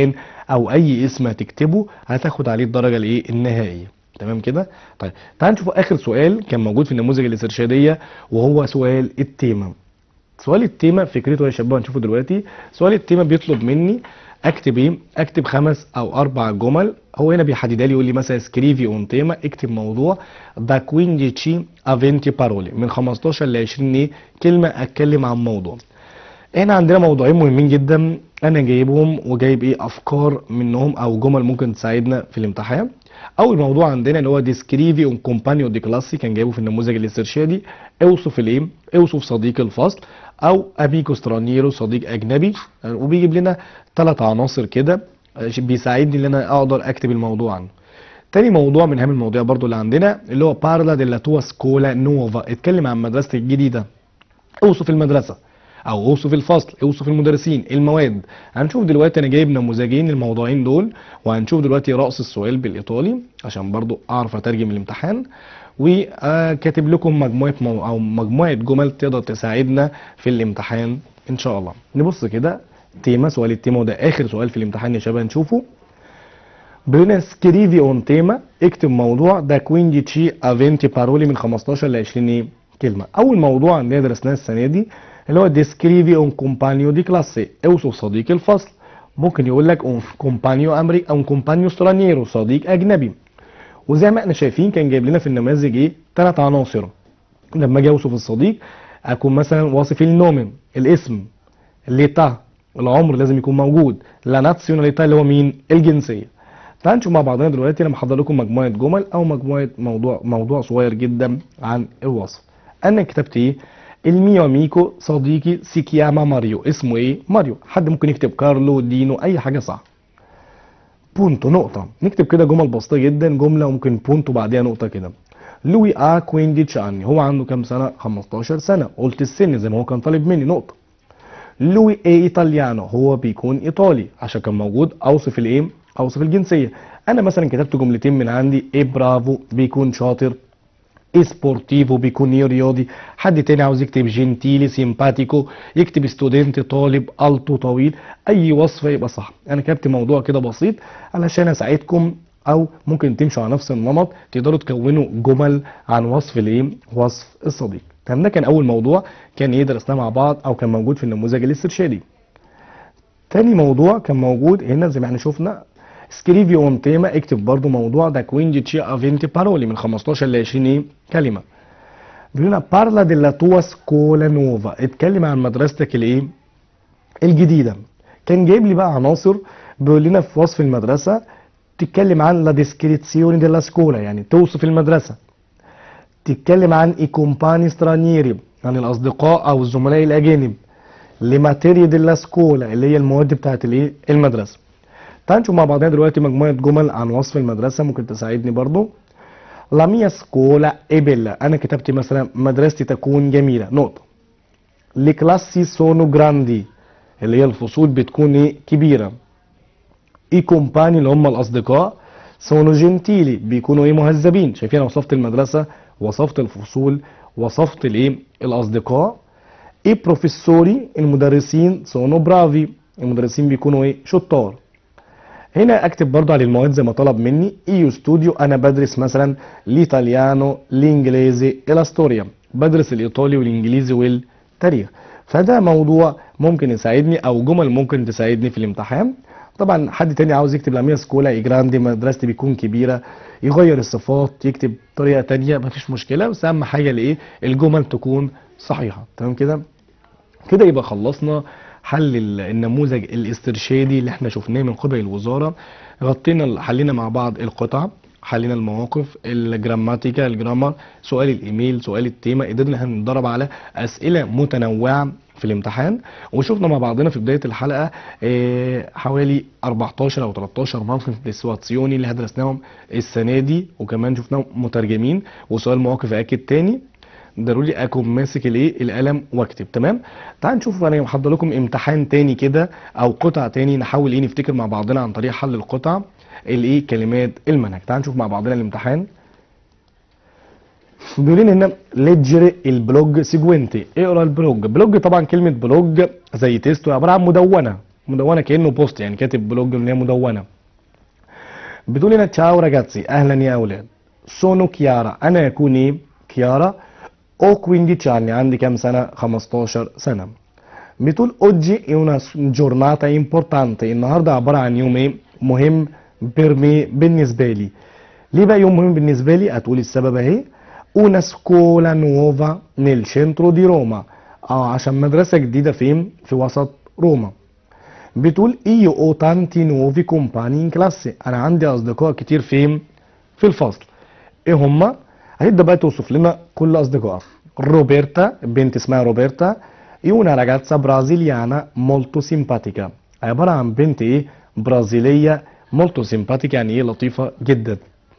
او اي اسم هتكتبه هتاخد عليه الدرجه الايه النهائيه تمام كده طيب تعال نشوف اخر سؤال كان موجود في النموذج الاسترشاديه وهو سؤال التيمه سؤال التيمه فكرته يا شباب هنشوفه دلوقتي سؤال التيمه بيطلب مني اكتب ايه اكتب خمس او اربع جمل هو هنا بيحددها لي يقول لي مثلا سكريفي اون تيما اكتب موضوع دا 15 افينتي بارولي من 15 ل 20 ايه كلمه اتكلم عن موضوع احنا عندنا موضوعين مهمين جدا انا جايبهم وجايب ايه افكار منهم او جمل ممكن تساعدنا في الامتحان اول موضوع عندنا اللي هو ديسكريفي اون كومبانيو دي كلاسي كان جايبه في النموذج الاسترشادي اوصف الايه اوصف صديق الفصل او اميكو سترانيرو صديق اجنبي وبيجيب لنا ثلاث عناصر كده بيساعدني ان انا اقدر اكتب الموضوع عنه تاني موضوع من اهم المواضيع برضو اللي عندنا اللي هو بارلا ديلا توا سكولا نوفا اتكلم عن مدرستك الجديده اوصف المدرسه او اوصف الفصل اوصف المدرسين المواد هنشوف دلوقتي انا جايب نموذجين الموضوعين دول وهنشوف دلوقتي رأس السؤال بالايطالي عشان برضو اعرف اترجم الامتحان وكاتب لكم مجموعه مو او مجموعه جمل تقدر تساعدنا في الامتحان ان شاء الله نبص كده تيما سؤال التيما وده اخر سؤال في الامتحان يا شباب نشوفه بيقول سكريفي اون تيما اكتب موضوع دا كوينجي تشي افينتي بارولي من 15 ل 20 ايه كلمه اول موضوع عندنا درسناه السنه دي اللي هو ديسكريفي اون كومبانيو دي كلاسي اوصف صديق الفصل ممكن يقول لك اون كومبانيو امري او كومبانيو سترانيرو صديق اجنبي وزي ما احنا شايفين كان جايب لنا في النماذج ايه ثلاث عناصر لما اجي اوصف الصديق اكون مثلا واصف النومن الاسم ليتا العمر لازم يكون موجود لا ناتسيوناليتا اللي هو مين الجنسيه تعالوا نشوف مع بعضنا دلوقتي انا محضر لكم مجموعه جمل او مجموعه موضوع موضوع صغير جدا عن الوصف انا كتبت ايه الميو ميكو صديقي سيكياما ماريو اسمه ايه ماريو حد ممكن يكتب كارلو دينو اي حاجه صح بونتو نقطه نكتب كده جمل بسيطه جدا جمله وممكن بونتو بعديها نقطه كده لوي ا كوينديتش عني هو عنده كام سنه 15 سنه قلت السن زي ما هو كان طالب مني نقطه لوي اي ايطاليانو هو بيكون ايطالي عشان كان موجود اوصف الايه اوصف الجنسيه انا مثلا كتبت جملتين من عندي ايه برافو بيكون شاطر ايه سبورتيفو بيكون ايه رياضي حد تاني عاوز يكتب جنتيلي سيمباتيكو يكتب ستودنت طالب التو طويل اي وصف يبقى صح انا كتبت موضوع كده بسيط علشان اساعدكم او ممكن تمشوا على نفس النمط تقدروا تكونوا جمل عن وصف الايه وصف الصديق تمام ده كان اول موضوع كان ايه درسناه مع بعض او كان موجود في النموذج الاسترشادي تاني موضوع كان موجود هنا زي ما احنا شفنا سكريفي اون تيما اكتب برضو موضوع دا كوينجي تشي افينتي بارولي من 15 ل 20 ايه كلمه بيقول لنا بارلا ديلا توا سكولا نوفا اتكلم عن مدرستك الايه الجديده كان جايب لي بقى عناصر بيقول لنا في وصف المدرسه تتكلم عن لا ديسكريتسيوني ديلا سكولا يعني توصف المدرسه تتكلم عن اي كومباني سترانيري عن الاصدقاء او الزملاء الاجانب لماتيريا ديلا سكولا اللي هي المواد بتاعت الايه المدرسه تعالوا نشوف مع بعضنا دلوقتي مجموعه جمل عن وصف المدرسه ممكن تساعدني برضو لا ميا سكولا اي بيلا انا كتبت مثلا مدرستي تكون جميله نقطه لي كلاسي سونو جراندي اللي هي الفصول بتكون ايه كبيره اي كومباني اللي هم الاصدقاء سونو جنتيلي بيكونوا ايه مهذبين شايفين انا وصفت المدرسه وصفت الفصول وصفت الايه الاصدقاء اي بروفيسوري المدرسين سونو برافي المدرسين بيكونوا ايه شطار هنا اكتب برضو على المواد زي ما طلب مني ايو ستوديو انا بدرس مثلا الايطاليانو الانجليزي الاستوريا بدرس الايطالي والانجليزي والتاريخ فده موضوع ممكن يساعدني او جمل ممكن تساعدني في الامتحان طبعا حد تاني عاوز يكتب لاميا سكولا اي جراندي مدرستي بيكون كبيره يغير الصفات يكتب طريقه تانية مفيش مشكله بس اهم حاجه الايه الجمل تكون صحيحه تمام كده كده يبقى خلصنا حل النموذج الاسترشادي اللي احنا شفناه من قبل الوزاره غطينا حلينا مع بعض القطع حلينا المواقف الجراماتيكا الجرامر سؤال الايميل سؤال التيمه قدرنا هنضرب على اسئله متنوعه في الامتحان وشفنا مع بعضنا في بدايه الحلقه اه حوالي 14 او 13 موقف ديسواتسيوني اللي درسناهم السنه دي وكمان شفناهم مترجمين وسؤال مواقف اكد تاني ضروري اكون ماسك الايه القلم واكتب تمام تعال نشوف انا محضر لكم امتحان تاني كده او قطع تاني نحاول ايه نفتكر مع بعضنا عن طريق حل القطع الايه كلمات المنهج تعال نشوف مع بعضنا الامتحان بيقول لنا هنا ليجر البلوج سيجوينتي اقرا البلوج بلوج طبعا كلمه بلوج زي تيست عباره عن مدونه مدونه كانه بوست يعني كاتب بلوج ان هي مدونه بتقول هنا تشاو راجاتسي اهلا يا اولاد سونو كيارا انا يكون ايه كيارا او 15 anni عندي كام سنه 15 سنه بتقول oggi è una giornata importante النهارده عباره عن يوم ايه مهم بيرمي بالنسبه لي ليه بقى يوم مهم بالنسبه لي هتقولي السبب اهي una scuola nuova nel centro di Roma اه عشان مدرسه جديده فين في وسط روما بتقول io ho tanti nuovi compagni in classe انا عندي اصدقاء كتير فين في الفصل ايه هما هتبدا بقى توصف لنا كل اصدقائها روبرتا بنت اسمها روبرتا è una ragazza brasiliana molto simpatica عباره عن بنت ايه برازيليه molto simpatica يعني ايه لطيفه جدا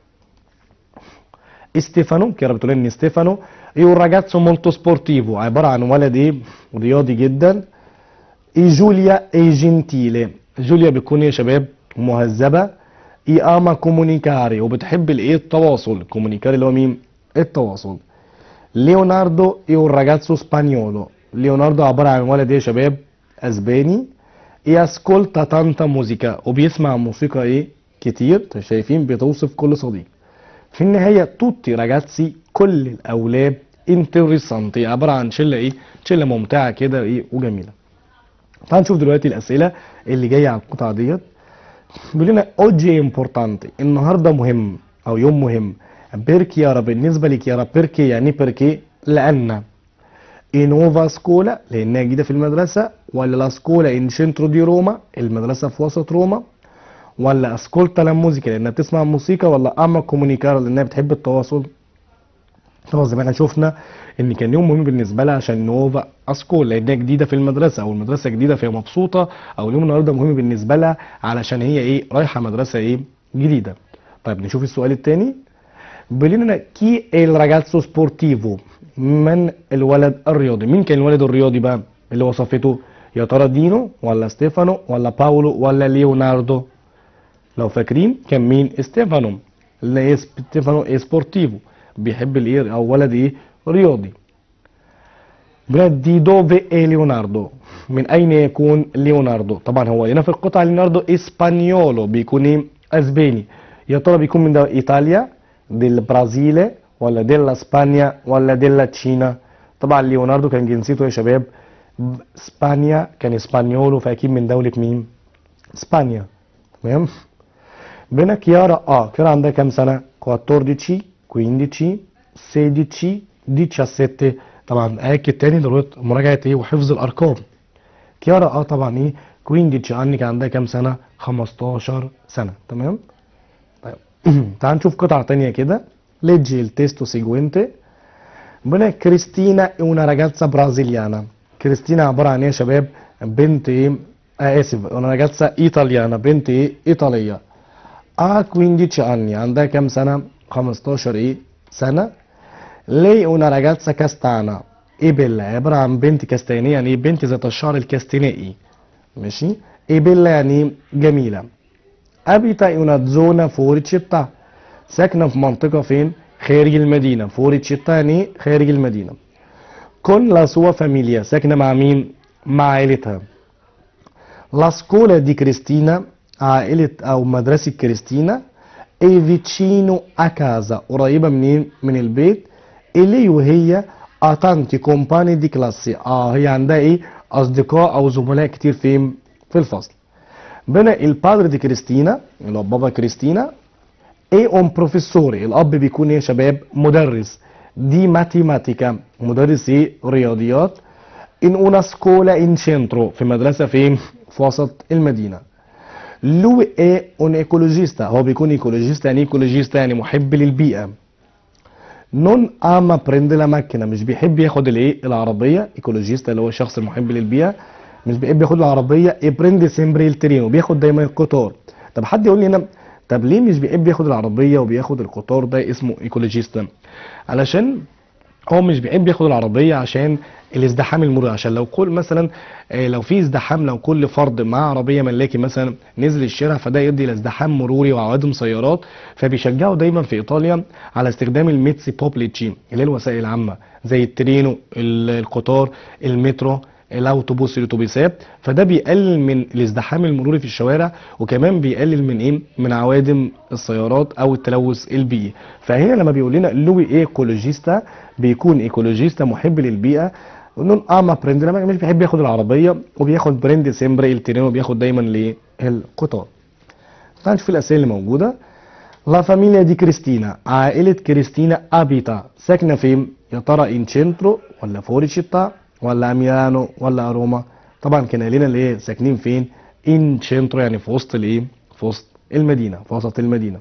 ستيفانو كده بتقول ان ستيفانو è un ragazzo molto sportivo عباره عن ولد ايه رياضي جدا اي جوليا اي جنتيلي جوليا بتكون يا شباب مهذبه اي اما كومونيكاري وبتحب الايه التواصل كومونيكاري اللي هو مين التواصل ليوناردو اي un ragazzo spagnolo ليوناردو عباره عن ولد ايه يا شباب اسباني اي اسكولتا تانتا موزيكا وبيسمع موسيقى ايه كتير شايفين بتوصف كل صديق في النهايه توتي راجاتسي كل الاولاد انتريسانتي عباره عن شله ايه شله ممتعه كده ايه وجميله تعال نشوف دلوقتي الاسئله اللي جايه على القطعه ديت بيقول لنا اوجي امبورتانتي النهارده مهم او يوم مهم بيركي يارا بالنسبه لك يارا بيركي يعني بيركي لان انوفا سكولا لانها جديده في المدرسه ولا لا سكولا ان سنترو دي روما المدرسه في وسط روما ولا اسكولتا لا موزيكا لانها بتسمع موسيقى ولا اما كومونيكار لانها بتحب التواصل طبعا زي ما احنا شفنا ان كان يوم مهم بالنسبه لها عشان نوفا اسكول لانها جديده في المدرسه او المدرسه جديده فهي مبسوطه او اليوم النهارده مهم بالنسبه لها علشان هي ايه رايحه مدرسه ايه جديده طيب نشوف السؤال الثاني بيقول لنا كي الراجاتسو سبورتيفو من الولد الرياضي مين كان الولد الرياضي بقى اللي وصفته يا ترى دينو ولا ستيفانو ولا باولو ولا ليوناردو لو فاكرين كان مين ستيفانو اللي ايه ستيفانو ايه سبورتيفو بيحب الايه او ولد ايه رياضي بلاد دي دوفي اي ليوناردو من اين يكون ليوناردو طبعا هو هنا في القطعه ليوناردو اسبانيولو بيكون ايه اسباني يا ترى بيكون من دولة ايطاليا ديل برازيل ولا ديلا اسبانيا ولا ديلا تشينا طبعا ليوناردو كان جنسيته يا شباب اسبانيا كان اسبانيولو فاكيد من دوله مين اسبانيا تمام بينا كيارا اه كيارا عندها كام سنه 14 15 16 17 طبعا اكد تاني ضروره مراجعه ايه وحفظ الارقام كيارا اه طبعا ايه 15 عني كان عندها كام سنه 15 سنه تمام طيب تعال نشوف قطعه تانية كده leggi il testo seguente بنا كريستينا è una ragazza brasiliana كريستينا عباره عن ايه يا شباب بنت ايه آه اسف una ragazza italiana بنت ايه ايطاليه ha 15 anni عندها كام سنه 15 ايه سنه lei è una ragazza castana ايه بيلا عباره عن بنت كاستانيه يعني ايه بنت ذات الشعر الكاستينائي ماشي ايه بيلا يعني جميله abita in una zona fuori città ساكنه في منطقه فين خارج المدينه فوري città يعني خارج المدينه con la sua famiglia ساكنه مع مين مع عائلتها la scuola di Cristina عائله او مدرسه كريستينا è vicino a casa قريبه منين من البيت اللي وهي ha tanti compagni di classe اه هي عندها ايه اصدقاء او زملاء كتير فين في الفصل بنا البادر دي كريستينا اللي هو بابا كريستينا ايه اون بروفيسوري الاب بيكون ايه يا شباب مدرس دي ماتيماتيكا مدرس ايه رياضيات ان اون سكولا ان سنترو في مدرسه فين في وسط المدينه لو ايه اون ايكولوجيستا هو بيكون ايكولوجيستا يعني ايكولوجيستا يعني محب للبيئه نون اما برند لا ماكينه مش بيحب ياخد الايه العربيه ايكولوجيستا اللي هو الشخص المحب للبيئه مش بيحب ياخد العربيه اي برند سيمبري الترينو بياخد دايما القطار طب حد يقول لي هنا طب ليه مش بيحب ياخد العربيه وبياخد القطار ده اسمه ايكولوجيستا علشان هو مش بيحب ياخد العربيه عشان الازدحام المروري عشان لو كل مثلا آه، لو في ازدحام لو كل فرد معاه عربيه ملاكي مثلا نزل الشارع فده يؤدي الى ازدحام مروري وعوادم سيارات فبيشجعوا دايما في ايطاليا على استخدام الميتسي بوبليتشي اللي هي الوسائل العامه زي الترينو ال- القطار المترو الاوتوبوس الاتوبيسات فده بيقلل من الازدحام المروري في الشوارع وكمان بيقلل من ايه من عوادم السيارات او التلوث البيئي فهنا لما بيقول لنا لوي ايكولوجيستا بيكون ايكولوجيستا محب للبيئه نون اما بريند لما مش بيحب ياخد العربيه وبياخد بريند سيمبري الترين وبياخد دايما للقطار تعال نشوف الاسئله اللي موجوده لا فاميليا دي كريستينا عائلة كريستينا أبيتا ساكنة فين؟ يا ترى إن سنترو ولا فوري شيتا ولا ميلانو ولا روما؟ طبعا كان قايلين اللي ايه ساكنين فين؟ إن سنترو يعني في وسط الإيه؟ في وسط المدينة في وسط المدينة.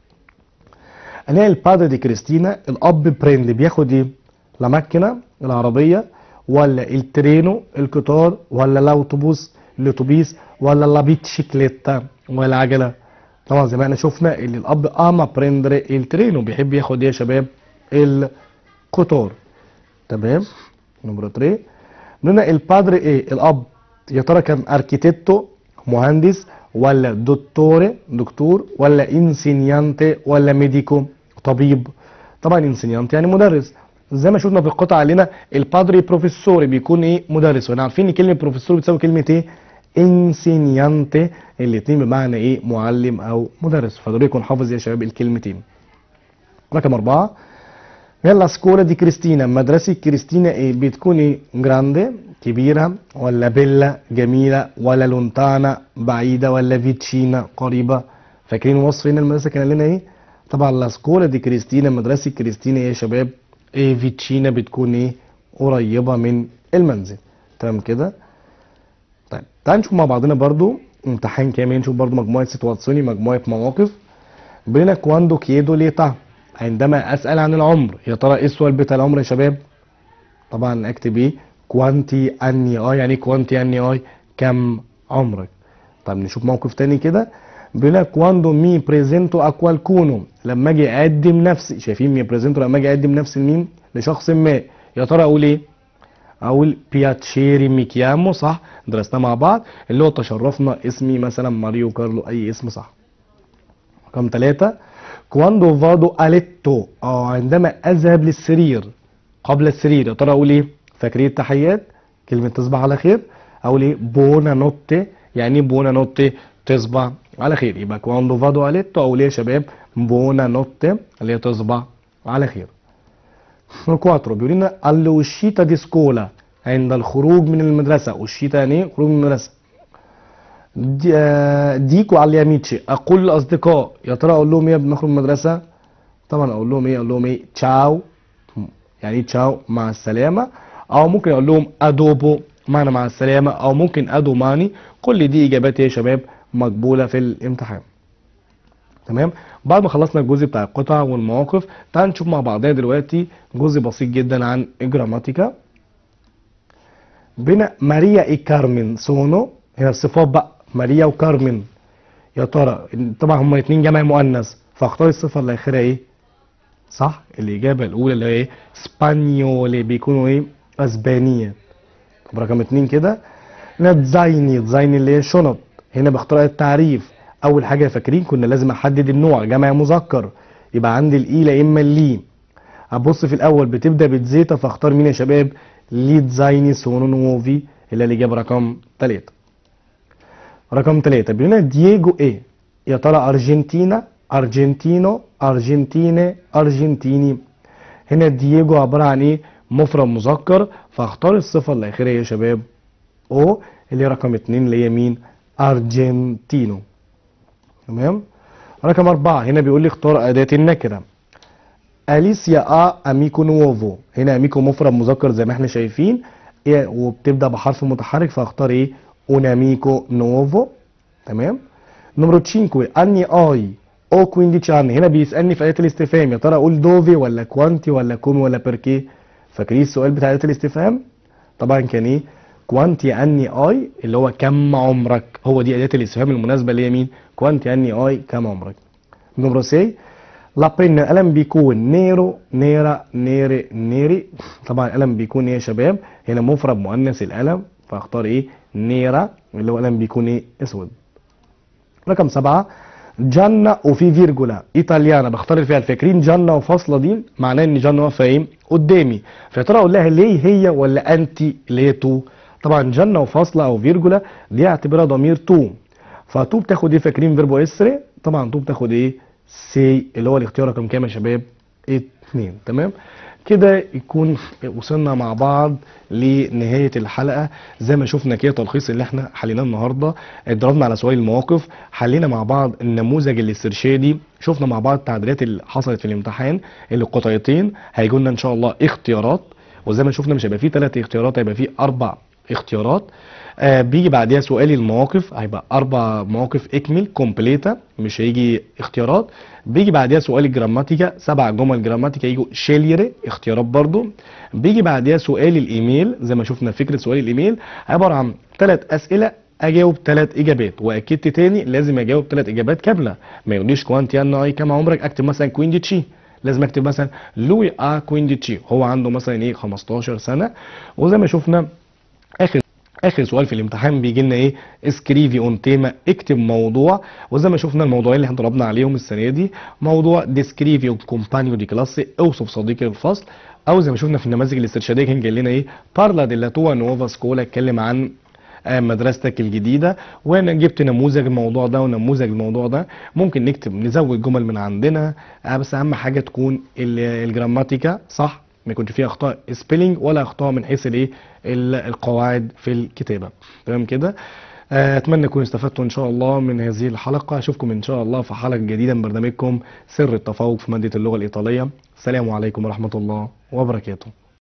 ألاقي البادر دي كريستينا الأب بريند بياخد إيه؟ لا ماكينة العربية ولا الترينو القطار ولا الأوتوبوس الأتوبيس ولا لا بيتشيكليتا ولا العجلة طبعا زي ما احنا شفنا اللي الاب اما بريندري الترينو بيحب ياخد ايه يا شباب القطار تمام نمرة 3 قلنا البادري ايه الاب يا ترى كان اركيتيتو مهندس ولا دوتوري دكتور ولا انسينيانتي ولا ميديكو طبيب طبعا انسينيانتي يعني مدرس زي ما شفنا في القطعه علينا البادري بروفيسوري بيكون ايه مدرس واحنا عارفين ان كلمه بروفيسور بتساوي كلمه ايه انسينيانتي الاثنين بمعنى ايه معلم او مدرس فضروري يكون حافظ يا شباب الكلمتين رقم أربعة يلا سكولا دي كريستينا مدرسة كريستينا ايه بتكون ايه جراندي كبيرة ولا بيلا جميلة ولا لونتانا بعيدة ولا فيتشينا قريبة فاكرين وصف هنا المدرسة كان لنا ايه طبعا لا سكولا دي كريستينا مدرسة كريستينا ايه يا شباب ايه فيتشينا بتكون ايه قريبة من المنزل تمام كده طيب تعال نشوف مع بعضنا برضو امتحان كامل نشوف برضو مجموعة سيتواتسيوني مجموعة مواقف بينا كواندو كيدو ليتا عندما اسأل عن العمر يا ترى ايه السؤال بتاع العمر يا شباب طبعا اكتب ايه كوانتي اني اي يعني كوانتي اني اي كم عمرك طب نشوف موقف تاني كده بيقول لك كواندو مي بريزنتو اكوال كونو لما اجي اقدم نفسي شايفين مي بريزنتو لما اجي اقدم نفسي لمين لشخص ما يا ترى اقول ايه اقول بياتشيري ميكيامو صح درسناه مع بعض اللي هو تشرفنا اسمي مثلا ماريو كارلو اي اسم صح رقم ثلاثة كواندو فادو اليتو اه عندما اذهب للسرير قبل السرير يا ترى اقول ايه فاكرين التحيات كلمة تصبح على خير اقول ايه بونا نوتي يعني بونا نوتي تصبح على خير يبقى كواندو فادو اليتو اقول ايه يا شباب بونا نوتي اللي هي تصبح على خير 4 بيقول لنا all'uscita دي سكولا عند الخروج من المدرسة uscita يعني ايه خروج من المدرسة دي آه، ديكو على اميتشي اقول للاصدقاء يا ترى اقول لهم ايه قبل ما اخرج من المدرسة طبعا اقول لهم ايه اقول لهم ايه تشاو يعني ايه تشاو مع السلامة او ممكن اقول لهم ادوبو معنى مع السلامة او ممكن ادوماني كل دي اجابات يا شباب مقبولة في الامتحان تمام بعد ما خلصنا الجزء بتاع القطع والمواقف تعال نشوف مع بعضنا دلوقتي جزء بسيط جدا عن الجراماتيكا بين ماريا اي كارمن سونو هي الصفات بقى ماريا وكارمن يا ترى طبعا هما الاثنين جمع مؤنث فاختار الصفه اللي اخرها ايه صح الاجابه الاولى اللي هي ايه سبانيولي بيكونوا ايه اسبانيه طب رقم اتنين كده هنا ديزايني ديزايني اللي هي شنط هنا بختار التعريف اول حاجه فاكرين كنا لازم احدد النوع جمع مذكر يبقى عندي الاي لا اما اللي ابص في الاول بتبدا بتزيتا فاختار مين يا شباب لي ديزايني سونو نوفي اللي الاجابه رقم 3 رقم 3 بيقول لنا دييجو ايه يا ترى ارجنتينا ارجنتينو ارجنتيني ارجنتيني هنا دييجو عباره عن ايه مفرد مذكر فاختار الصفه اللي اخرها يا شباب او اللي هي رقم 2 اللي هي مين ارجنتينو تمام رقم أربعة هنا بيقول لي اختار أداة النكرة أليسيا أ أميكو نوفو هنا أميكو مفرد مذكر زي ما احنا شايفين إيه وبتبدأ بحرف متحرك فاختار إيه أوناميكو نوفو تمام نمرو 5 أني أي أو كوينديتش أني هنا بيسألني في آيات الاستفهام يا ترى أقول دوفي ولا كوانتي ولا كومي ولا بيركي فاكرين السؤال بتاع آيات الاستفهام طبعا كان إيه كوانتي اني اي اللي هو كم عمرك هو دي اداه الاستفهام المناسبه اللي هي مين كوانتي اني اي كم عمرك نمرو سي لا بين القلم بيكون نيرو نيرا نيري نيري طبعا القلم بيكون ايه يا شباب هنا مفرد مؤنث القلم فاختار ايه نيرا اللي هو القلم بيكون ايه اسود رقم سبعة جنة وفي فيرجولا ايطاليانا بختار فيها الفاكرين جنة وفاصلة دي معناه ان جنة واقفة ايه قدامي فيا ترى اقول لها ليه هي ولا انتي اللي هي تو طبعا جنة وفاصلة او فيرجولا دي اعتبرها ضمير تو فتو بتاخد ايه فاكرين فيربو اسري طبعا تو بتاخد ايه سي اللي هو الاختيار رقم كام يا شباب اتنين تمام كده يكون وصلنا مع بعض لنهاية الحلقة زي ما شفنا كده تلخيص اللي احنا حليناه النهاردة اتدربنا على سؤال المواقف حلينا مع بعض النموذج الاسترشادي شفنا مع بعض التعديلات اللي حصلت في الامتحان اللي القطعتين هيجوا لنا ان شاء الله اختيارات وزي ما شفنا مش هيبقى فيه ثلاث اختيارات هيبقى فيه اربع اختيارات آه بيجي بعديها سؤال المواقف هيبقى اربع مواقف اكمل كومبليتا مش هيجي اختيارات بيجي بعديها سؤال الجراماتيكا سبع جمل جراماتيكا يجوا شيليري اختيارات برضو بيجي بعديها سؤال الايميل زي ما شفنا فكره سؤال الايميل عباره عن ثلاث اسئله اجاوب ثلاث اجابات واكدت تاني لازم اجاوب ثلاث اجابات كامله ما يقوليش كوانتي انا اي كام عمرك اكتب مثلا كوين تشي لازم اكتب مثلا لوي ا كوين تشي هو عنده مثلا ايه 15 سنه وزي ما شفنا اخر اخر سؤال في الامتحان بيجي لنا ايه اسكريفي اون تيما اكتب موضوع وزي ما شفنا الموضوعين اللي احنا ضربنا عليهم السنه دي موضوع ديسكريفي اون كومبانيو دي كلاسي اوصف صديقي الفصل او زي ما شفنا في النماذج الاسترشاديه كان جاي لنا ايه بارلا ديلا توا نوفا سكولا اتكلم عن آه، مدرستك الجديدة وانا جبت نموذج الموضوع ده ونموذج الموضوع ده ممكن نكتب نزود جمل من عندنا آه، بس اهم حاجة تكون ال- الجراماتيكا صح ما يكونش فيها اخطاء سبيلنج ولا اخطاء من حيث الايه ال- القواعد في الكتابة تمام كده آه، اتمنى تكونوا استفدتوا ان شاء الله من هذه الحلقة اشوفكم ان شاء الله في حلقة جديدة من برنامجكم سر التفوق في مادة اللغة الإيطالية السلام عليكم ورحمة الله وبركاته